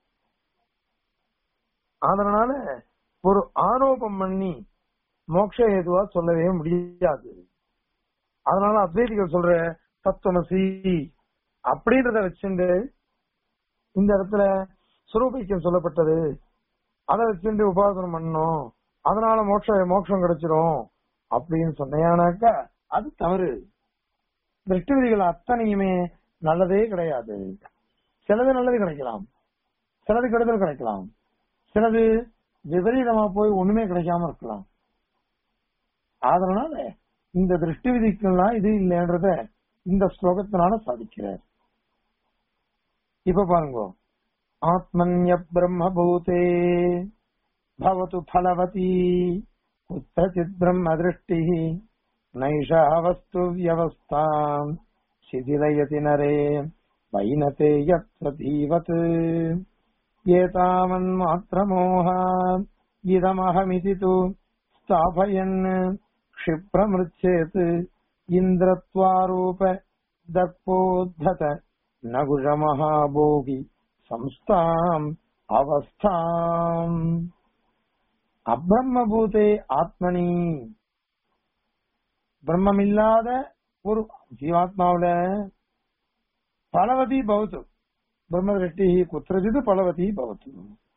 [SPEAKER 1] அதனால ஒரு ஆரோபம் பண்ணி மோட்ச ஏதுவா சொல்லவே முடியாது அதனால அத்வைதிகள் சொல்ற தத்துவமசி அப்படின்றத வச்சுண்டு இந்த இடத்துல சுரூபிக்கம் சொல்லப்பட்டது அதை வச்சுட்டு உபாசனம் பண்ணணும் அதனால மோட்ச மோட்சம் கிடைச்சிரும் அப்படின்னு சொன்னையானாக்கா அது தவறு திருஷ்டி விதிகள் அத்தனையுமே நல்லதே கிடையாது சிலது நல்லது கிடைக்கலாம் சிலது கெடுதல் கிடைக்கலாம் சிலது விபரீதமா போய் ஒண்ணுமே கிடைக்காம இருக்கலாம் அதனால இந்த திருஷ்டி விதிக்கெல்லாம் இது இல்லைன்றத இந்த ஸ்லோகத்தினால சாதிக்கிறார் இப்ப பாருங்க ஆத்மன்ய பிரம்மபூதே பவத்து பலவதி குத்திரச்சித் பிரம்ம திருஷ்டி நைஷா வஸ்து வியவஸ்தாம் சிதிலயதி நரே வைனதே யத்வதீவத் ஏதாவன்மாத்திரமோக இதமஹமிதி து ஸ்தாபயன் क्षिप्रमृच्छेत् इन्द्रत्वारूप दर्पोद्धत நகுஷமகாபோகி சம்ஸ்தாம் அவஸ்தாம் அப்ரம்மபூதே ஆத்மனி பிரம்மமில்லாத ஒரு ஜீவாத்மாவில பலவதி பவத்து பிரம்ம திருஷ்டி குத்திரஜிது பலவதி பவத்து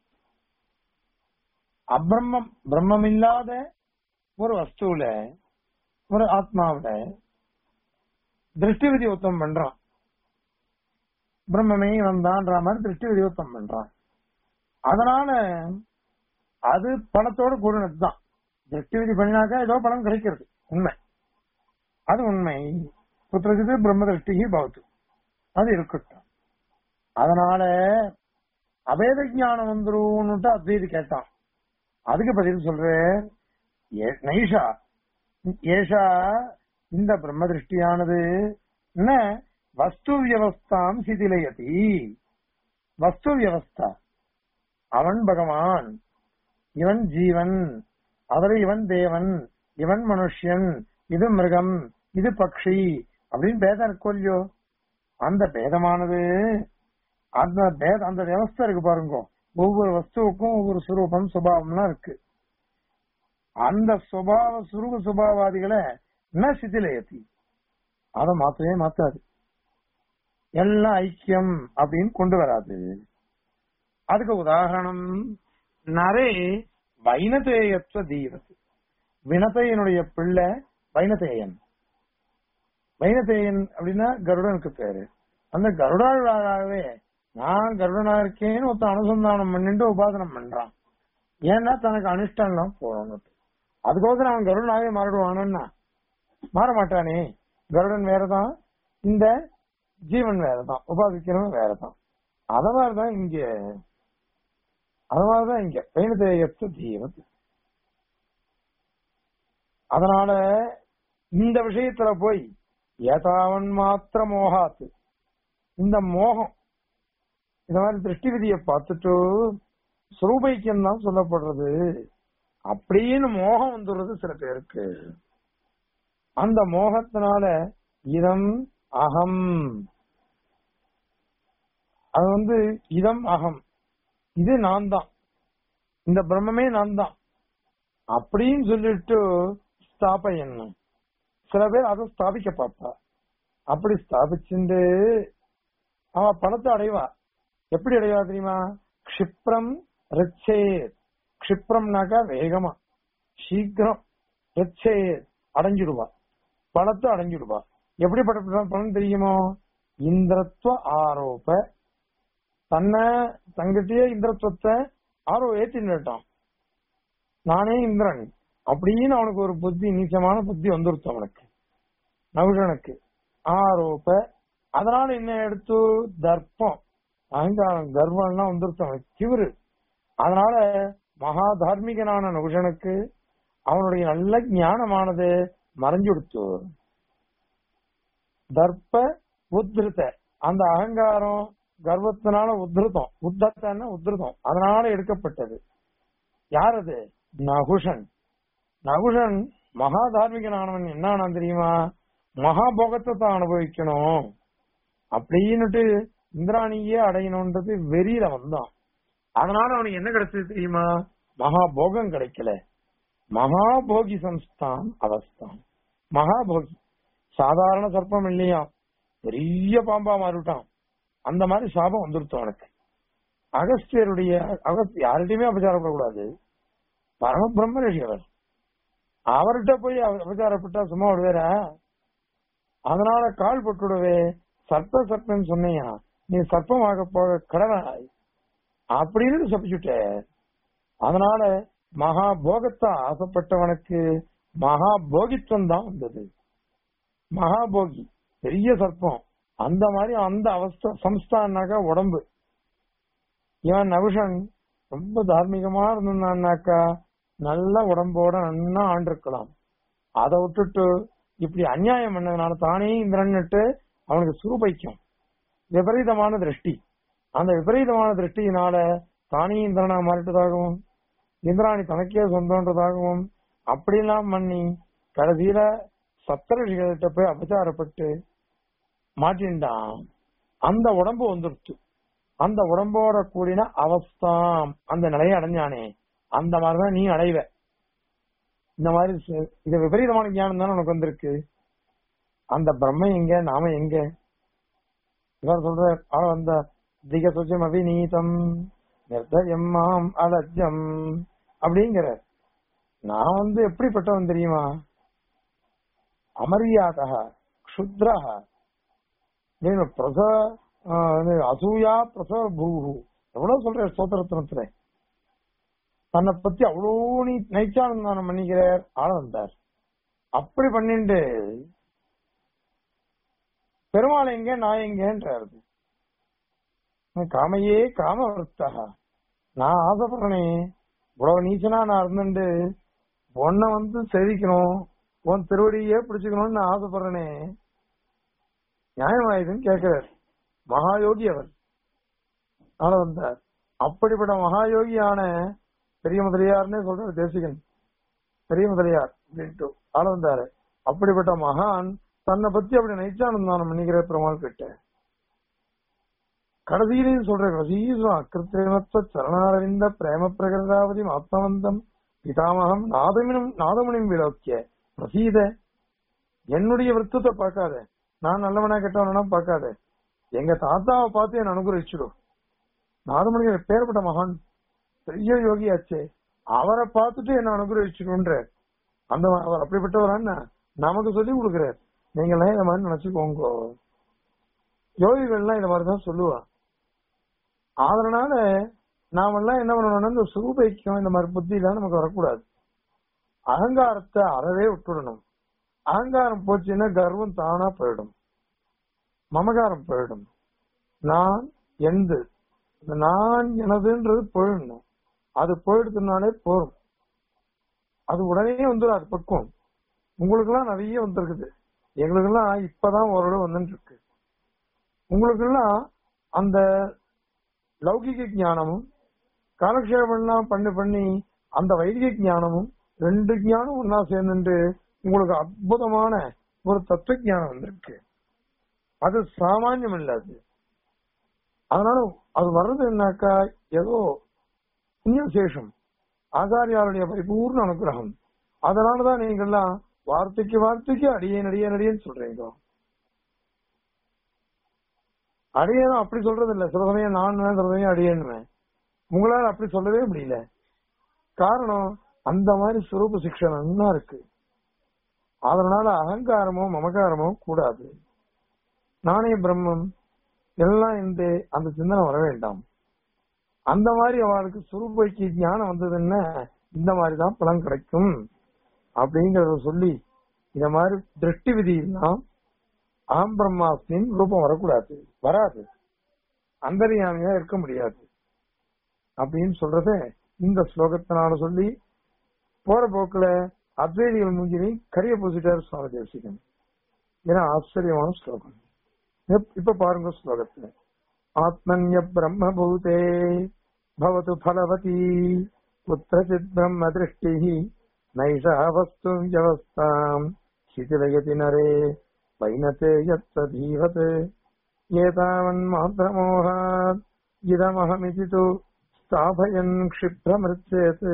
[SPEAKER 1] அப்ரம்மம் பிரம்மமில்லாத ஒரு வஸ்துவில ஒரு ஆத்மாவில திருஷ்டி விதி உத்தம் பண்றான் பிரம்மமே வந்தான்ற மாதிரி திருஷ்டி விதி உத்தம் பண்றான் அதனால அது பணத்தோட கூடினதுதான் திருஷ்டி விதி பண்ணினாக்கா ஏதோ பணம் கிடைக்கிறது உண்மை அது உண்மை புத்திரஜிது பிரம்ம திருஷ்டி பவத்து அது இருக்கட்டும் அதனால அபேத ஞானம் வந்துரும்னுட்டு அத்வைதி கேட்டான் அதுக்கு பதில் சொல்றேன் ஏ- நைஷா ஏஷா இந்த பிரம்ம திருஷ்டியானது என்ன வஸ்து வியவஸ்தாம் சிதிலயதி வஸ்து வியவஸ்தா அவன் பகவான் இவன் ஜீவன் அவரு இவன் தேவன் இவன் மனுஷன் இது மிருகம் இது பக்ஷி அப்படின்னு பேதம் இருக்கும் இல்லையோ அந்த பேதமானது அந்த பேத அந்த வியவஸ்தை இருக்கு பாருங்க ஒவ்வொரு வஸ்துவுக்கும் ஒவ்வொரு சுரூபம் சுபாவம்லாம் இருக்கு அந்த சுபாவ சுரூப சுபாவாதிகளை என்ன சிதிலயத்தி அதை மாத்தவே மாத்தாது எல்லாம் ஐக்கியம் அப்படின்னு கொண்டு வராது அதுக்கு உதாரணம் நரே வைனதேயத்துவ தீவத்து வினதையனுடைய பிள்ளை வைனதேயன் வைனதேயன் அப்படின்னா கருடனுக்கு பேரு அந்த கருடாழ்வாராகவே நான் கருடனா இருக்கேன்னு ஒருத்தன் அனுசந்தானம் பண்ணிட்டு உபாசனம் பண்றான் ஏன்னா தனக்கு அனுஷ்டானம் போகணும் அதுக்கோசரம் அவன் கருடனாவே மாறிடுவானா மாற மாட்டானே கருடன் வேறதான் இந்த ஜீவன் வேறதான் உபாசிக்கிறவன் வேறதான் அத மாதிரிதான் இங்க அது மாதிரிதான் இங்க பயணத்தேயத்து ஜீவன் அதனால இந்த விஷயத்துல போய் ஏதாவன் மாத்திர மோகாத்து இந்த மோகம் இந்த மாதிரி திருஷ்டி விதியை பார்த்துட்டு சுரூபைக்கியம் தான் சொல்லப்படுறது அப்படின்னு மோகம் வந்துடுறது சில பேருக்கு அந்த மோகத்தினால இதம் அகம் அது வந்து இதம் அகம் இது நான் தான் இந்த பிரம்மமே நான் தான் அப்படின்னு சொல்லிட்டு ஸ்தாப என்ன சில பேர் அதை ஸ்தாபிக்க பார்ப்பா அப்படி ஸ்தாபிச்சுண்டு அவ பணத்தை அடைவா எப்படி அடைவா தெரியுமா க்ஷிப்ரம் ரிச்சே க்ஷிப்ரம்னாக்கா வேகமா சீக்கிரம் ரிச்சே அடைஞ்சிடுவா பணத்தை அடைஞ்சிடுவா எப்படிப்பட்ட பணம் தெரியுமோ இந்திரத்துவ ஆரோப தன்னை தங்கிட்டே இந்திரத்துவத்தை ஆரோ ஏற்றின்னுட்டான் நானே இந்திரன் அப்படின்னு அவனுக்கு ஒரு புத்தி நீச்சமான புத்தி வந்துருச்சு அவனுக்கு நகுஷனுக்கு ஆரோப்ப அதனால என்ன எடுத்து தர்ப்பம் அகங்காரம் கர்வம்லாம் வந்துருச்சு அவனுக்கு கிவரு அதனால மகா தார்மீகனான நகுஷனுக்கு அவனுடைய நல்ல ஞானமானது மறைஞ்சுடுத்து தர்ப்ப உத்ருத அந்த அகங்காரம் கர்வத்தினால உத்ருதம் உத்தத்தன்னா உத்ருதம் அதனால எடுக்கப்பட்டது யார் அது நகுஷன் நகுஷன் மகா தார்மீகனானவன் என்ன தெரியுமா மகாபோகத்தை தான் அனுபவிக்கணும் அப்படின்னுட்டு இந்திராணியே அடையணும்ன்றது வெறியில வந்தான் அதனால அவனுக்கு என்ன கிடைச்சது தெரியுமா மகாபோகம் கிடைக்கல மகாபோகி சம்ஸ்தான் அவஸ்தான் மகாபோகி சாதாரண சர்ப்பம் இல்லையா பெரிய பாம்பா மாறிவிட்டான் அந்த மாதிரி சாபம் வந்துருத்து அவனுக்கு அகஸ்தியருடைய அகஸ்திய யார்கிட்டயுமே அபச்சாரப்படக்கூடாது பரம பிரம்ம ரிஷி அவர் அவர்கிட்ட போய் அவ- அபச்சாரப்பட்டா சும்மா விடுவேரா அதனால கால் போட்டுடுவே சர்ப்ப சர்ப்பம் சொன்னியா நீ சர்ப்பமாக போக கடவாய் அப்படின்னு சபிச்சுட்ட அதனால மகா போகத்தை ஆசைப்பட்டவனுக்கு மகா போகித்துவம் தான் வந்தது மகாபோகி பெரிய சர்ப்பம் அந்த மாதிரி அந்த அவஸ்தை சம்ஸ்தானாக்கா உடம்பு இவன் நகுஷன் ரொம்ப தார்மீகமா இருந்தான்னாக்கா நல்ல உடம்போட நன்னா ஆண்டிருக்கலாம் அதை விட்டுட்டு இப்படி அநியாயம் பண்ணதுனால தானே இந்திரன்னுட்டு அவனுக்கு சுரூபைக்கும் விபரீதமான திருஷ்டி அந்த விபரீதமான திருஷ்டியினால தானே இந்திரனா மாறிட்டதாகவும் இந்திராணி தனக்கே சொந்தன்றதாகவும் அப்படிலாம் பண்ணி கடைசியில சப்தரிஷிகள்கிட்ட போய் அபச்சாரப்பட்டு மாட்டின்டான் அந்த உடம்பு வந்துருச்சு அந்த உடம்போட கூடின அவஸ்தாம் அந்த நிலையை அடைஞ்சானே அந்த மாதிரிதான் நீ அடைவ இந்த மாதிரி ச- இது விபரீதமான ஞானம் தானே உனக்கு வந்திருக்கு அந்த பிரம்ம எங்க நாம எங்க இவர் சொல்ற ஆள வந்த திக சுஜம் அபிநீதம் நிர்தயம் மாம் அலஜ்யம் அப்படிங்கிற நான் வந்து எப்படிப்பட்டவன் தெரியுமா அமரியாதா க்ஷுத்ரா నేను ప్రస ఆ, నేను அசூயா பிரசவ பூஹு எவ்வளவு சொல்ற ஸ்தோத்திரத்தினத்துல தன்னை பத்தி அவ்வளோ நீ நைச்சானந்தானம் பண்ணிக்கிறார் ஆள வந்தார் அப்படி பண்ணிட்டு பெருமாள் எங்க நான் எங்கன்றாரு காமையே காம விருத்தகா நான் ஆசைப்படுறேனே இவ்வளவு நீச்சனா நான் இருந்துட்டு உன்னை வந்து செவிக்கணும் உன் திருவடியே பிடிச்சுக்கணும்னு நான் ஆசைப்படுறேனே நியாயமா இதுன்னு கேட்கிறார் மகாயோகி அவர் ஆள வந்தார் அப்படிப்பட்ட மகாயோகியான பெரிய முதலியார்னே சொல்றாரு தேசிகன் பெரிய முதலியார் அப்படின்ட்டு ஆள வந்தாரு அப்படிப்பட்ட மகான் தன்னை பத்தி அப்படி நைச்சானந்தானம் பண்ணிக்கிற பெருமாள் கிட்ட கடைசியிலையும் சொல்றேன் கடைசியும் அக்கிருத்திரமத்த சரணாரவிந்த பிரேம பிரகிருதாவதி ஆத்மவந்தம் பிதாமகம் நாதமினும் நாதமுனியும் விலோக்கிய பிரசீத என்னுடைய விருத்தத்தை பார்க்காத நான் நல்லவனா கெட்டவனா பார்க்காத எங்க தாத்தாவை பார்த்து என்ன அனுகிரகிச்சிடும் நாதமணிகள் பேர்பட்ட மகான் பெரிய யோகியாச்சே அவரை பார்த்துட்டு என்ன அனுகிரகிச்சிடுன்ற அந்த அவர் அப்படிப்பட்டவரான்னு நமக்கு சொல்லி கொடுக்கிறார் நீங்க எல்லாம் இந்த மாதிரி நினைச்சுக்கோங்க யோகிகள்லாம் இந்த மாதிரிதான் சொல்லுவா அதனால நாமெல்லாம் என்ன பண்ணணும்னா இந்த சுரூபைக்கும் இந்த மாதிரி புத்தி எல்லாம் நமக்கு வரக்கூடாது அகங்காரத்தை அறவே விட்டுடணும் அகங்காரம் போச்சுன்னா கர்வம் தானா போயிடும் மமகாரம் போயிடும் நான் எந்து இந்த நான் எனதுன்றது போயிடணும் அது போயிடுதுனாலே போதும் அது உடனே வந்துடும் அது பக்குவம் உங்களுக்கு எல்லாம் நிறைய வந்திருக்குது எங்களுக்கு எல்லாம் இப்பதான் ஓரளவு வந்துட்டு இருக்கு உங்களுக்கு எல்லாம் அந்த லௌகிக ஞானமும் காலக்ஷேபம்லாம் பண்ணி பண்ணி அந்த வைதிக ஞானமும் ரெண்டு ஞானம் ஒன்னா சேர்ந்துட்டு உங்களுக்கு அற்புதமான ஒரு தத்துவ ஞானம் வந்திருக்கு அது சாமானியம் இல்ல அது அதனால அது வர்றது என்னக்கா ஏதோ புண்ணியசேஷம் ஆச்சாரியாருடைய பரிபூர்ண அனுகிரகம் அதனாலதான் நீங்க எல்லாம் வார்த்தைக்கு வார்த்தைக்கு அடியேன் அடியேன் அடியேன்னு சொல்றீங்க அடியேனும் அப்படி சொல்றது இல்ல சில சமயம் நான் சில சமயம் அடியேன்னுவேன் உங்களால அப்படி சொல்லவே முடியல காரணம் அந்த மாதிரி சுரூப சிக்ஷை நன்னா இருக்கு அதனால அகங்காரமோ மமகாரமோ கூடாது நானே பிரம்மம் எல்லாம் இந்த அந்த சிந்தனை வர வேண்டாம் அந்த மாதிரி அவளுக்கு சுரூபைக்கு ஞானம் வந்ததுன்னா இந்த மாதிரிதான் பலன் கிடைக்கும் அப்படிங்கறத சொல்லி இந்த மாதிரி திருஷ்டி விதியெல்லாம் ஆம் பிரம்மாஸ்மின் ரூபம் வரக்கூடாது வராது அந்தரியாமையா இருக்க முடியாது அப்படின்னு சொல்றத இந்த ஸ்லோகத்தினால சொல்லி போற போக்குல அத்வைதிகள் மூஞ்சினை கரிய பூசிட்டார் சுவாமி தேசிகன் ஏன்னா ஆச்சரியமான ஸ்லோகம் இப்ப- இப்ப பாருங்க ஸ்லோகத்துல ஆத்மன்ய பிரம்மபூதே பவத்து பலவதி குத்திரச்சித் பிரம்ம திருஷ்டி நைஷா வஸ்து வியவஸ்தாம் சிதிலயதி நரே வைனத்தே யத்ததீவத் ஏதாவன் மாத்திரமோகாத் இதமஹமிதி து ஸ்தாபயன் க்ஷிப்ரமிருச்சேத்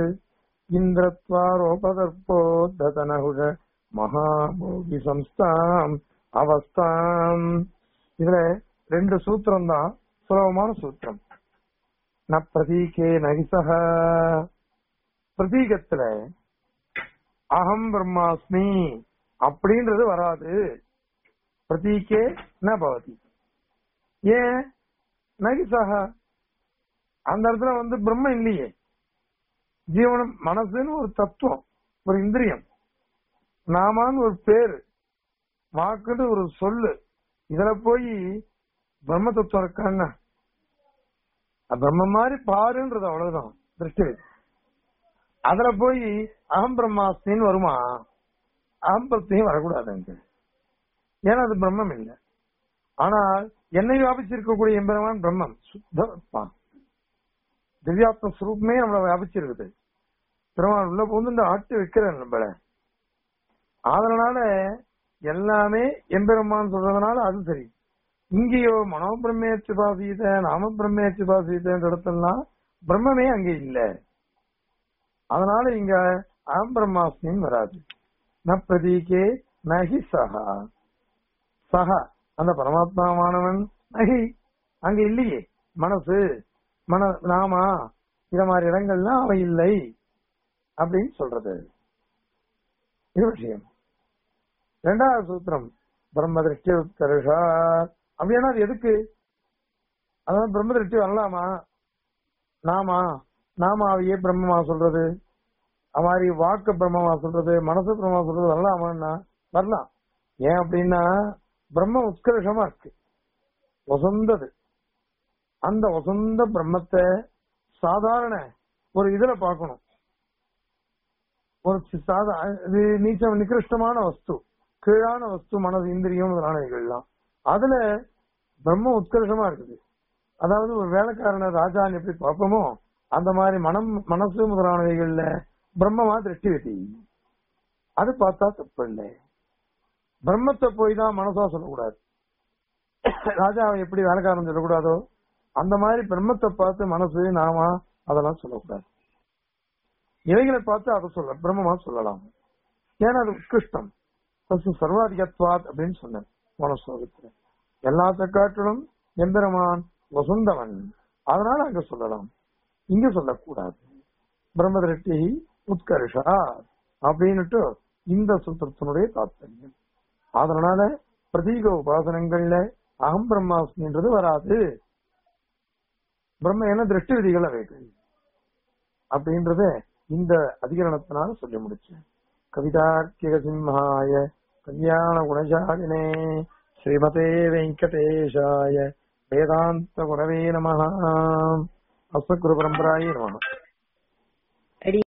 [SPEAKER 1] இந்திரத்வாரோபதர்ப்போத்தனகுஷ மகாபோகி சம்ஸ்தாம் அவஸ்தாம் இதுல ரெண்டு சூத்திரம் தான் சுலபமான சூத்திரம் ந பிரதீகே நகிசக பிரதீகத்துல அகம் பிரம்மாஸ்மி அப்படின்றது வராது பிரதீகே ந பவதி ஏன் நகிசக அந்த இடத்துல வந்து பிரம்ம இல்லையே ஜீவனம் மனசுன்னு ஒரு தத்துவம் ஒரு இந்திரியம் நாமான்னு ஒரு பேரு வாக்குன்னு ஒரு சொல்லு இதுல போய் பிரம்ம தத்துவம் இருக்கான்னா அது பிரம்ம மாதிரி பாருன்றது அவ்வளவுதான் திருஷ்டி அதுல போய் அகம் பிரம்மாஸ்தின்னு வருமா அகம் பிரத்தையும் வரக்கூடாது அங்க ஏன்னா அது பிரம்மம் இல்லை ஆனால் என்னை வியாபிச்சிருக்கக்கூடிய எம்பெருமான் பிரம்மம் சுத்தமா திவ்யாத்ம ஸ்வரூபமே நம்மள வியாபிச்சிருக்குது பெருமான் உள்ள புகுந்து இந்த ஆட்டு வைக்கிறேன் நம்மள அதனால எல்லாமே எம்பெருமான் சொல்றதுனால அது சரி இங்கேயோ மனோ பிரம்மேச்சு பாசீத நாம பிரம்மேச்சு பாசீதன்ற இடத்துலாம் பிரம்மமே அங்க இல்ல அதனால இங்க அகம் பிரம்மாஸ்மின்னு வராது ந பிரதீகே நகி சஹா சஹா அந்த பரமாத்மாவானவன் நகி அங்க இல்லையே மனசு மன நாமா இத மாதிரி இடங்கள்லாம் அவ இல்லை அப்படின்னு சொல்றது இது விஷயம் இரண்டாவது சூத்திரம் பிரம்ம திருஷ்டி உத்தருஷா அப்படின்னா அது எதுக்கு அதான் பிரம்ம திருஷ்டி வரலாமா நாமா நாமாவையே பிரம்மமா சொல்றது அது மாதிரி வாக்கு பிரம்மமா சொல்றது மனசு பிரம்மமா சொல்றது வரலாமான்னா வரலாம் ஏன் அப்படின்னா பிரம்ம உத்கர்ஷமா இருக்கு வசந்தது அந்த வசந்த பிரம்மத்தை சாதாரண ஒரு இதுல பார்க்கணும் ஒரு சி- சாதா இது நீச்சம் நிகிருஷ்டமான வஸ்து கீழான வஸ்து மனது இந்திரியம் முதலானவைகள்லாம் அதுல பிரம்ம உத்கர்ஷமா இருக்குது அதாவது ஒரு வேலைக்காரன ராஜான்னு எப்படி பார்ப்போமோ அந்த மாதிரி மனம் மனசு முதலானவைகள்ல பிரம்மமா திருஷ்டி வெட்டி அது பார்த்தா தப்பு இல்லை பிரம்மத்தை போய் தான் மனசா சொல்லக்கூடாது ராஜாவை எப்படி வேலைக்காரன் சொல்லக்கூடாதோ அந்த மாதிரி பிரம்மத்தை பார்த்து மனசு நாமா அதெல்லாம் சொல்லக்கூடாது இவைகளை பார்த்து அதை சொல்ல பிரம்மமா சொல்லலாம் ஏன்னா அது உத்கிருஷ்டம் ஃபர்ஸ்ட் சர்வாதிகத்வாத் அப்படின்னு சொன்னேன் போன ஸ்லோகத்துல எல்லாத்த காட்டிலும் எம்பெருமான் வசுந்தவன் அதனால அங்க சொல்லலாம் இங்க சொல்லக்கூடாது பிரம்ம திருஷ்டி உத்கர்ஷா அப்படின்னுட்டு இந்த சூத்திரத்தினுடைய தாத்பரியம் அதனால பிரதீக உபாசனங்கள்ல அகம் பிரம்மாஸ்மின்றது வராது பிரம்ம என்ன திருஷ்டி விதிகள் அவைகள் அப்படின்றத இந்த அதிகரணத்தினால சொல்லி முடிச்சேன் கவிதார்க்கிக சிம்ஹாய கல்யாண குணசாலினே ஸ்ரீமதே வெங்கடேஷாய வேதாந்த குணவே நம அஸ்மத் குரு பரம்பராயே நம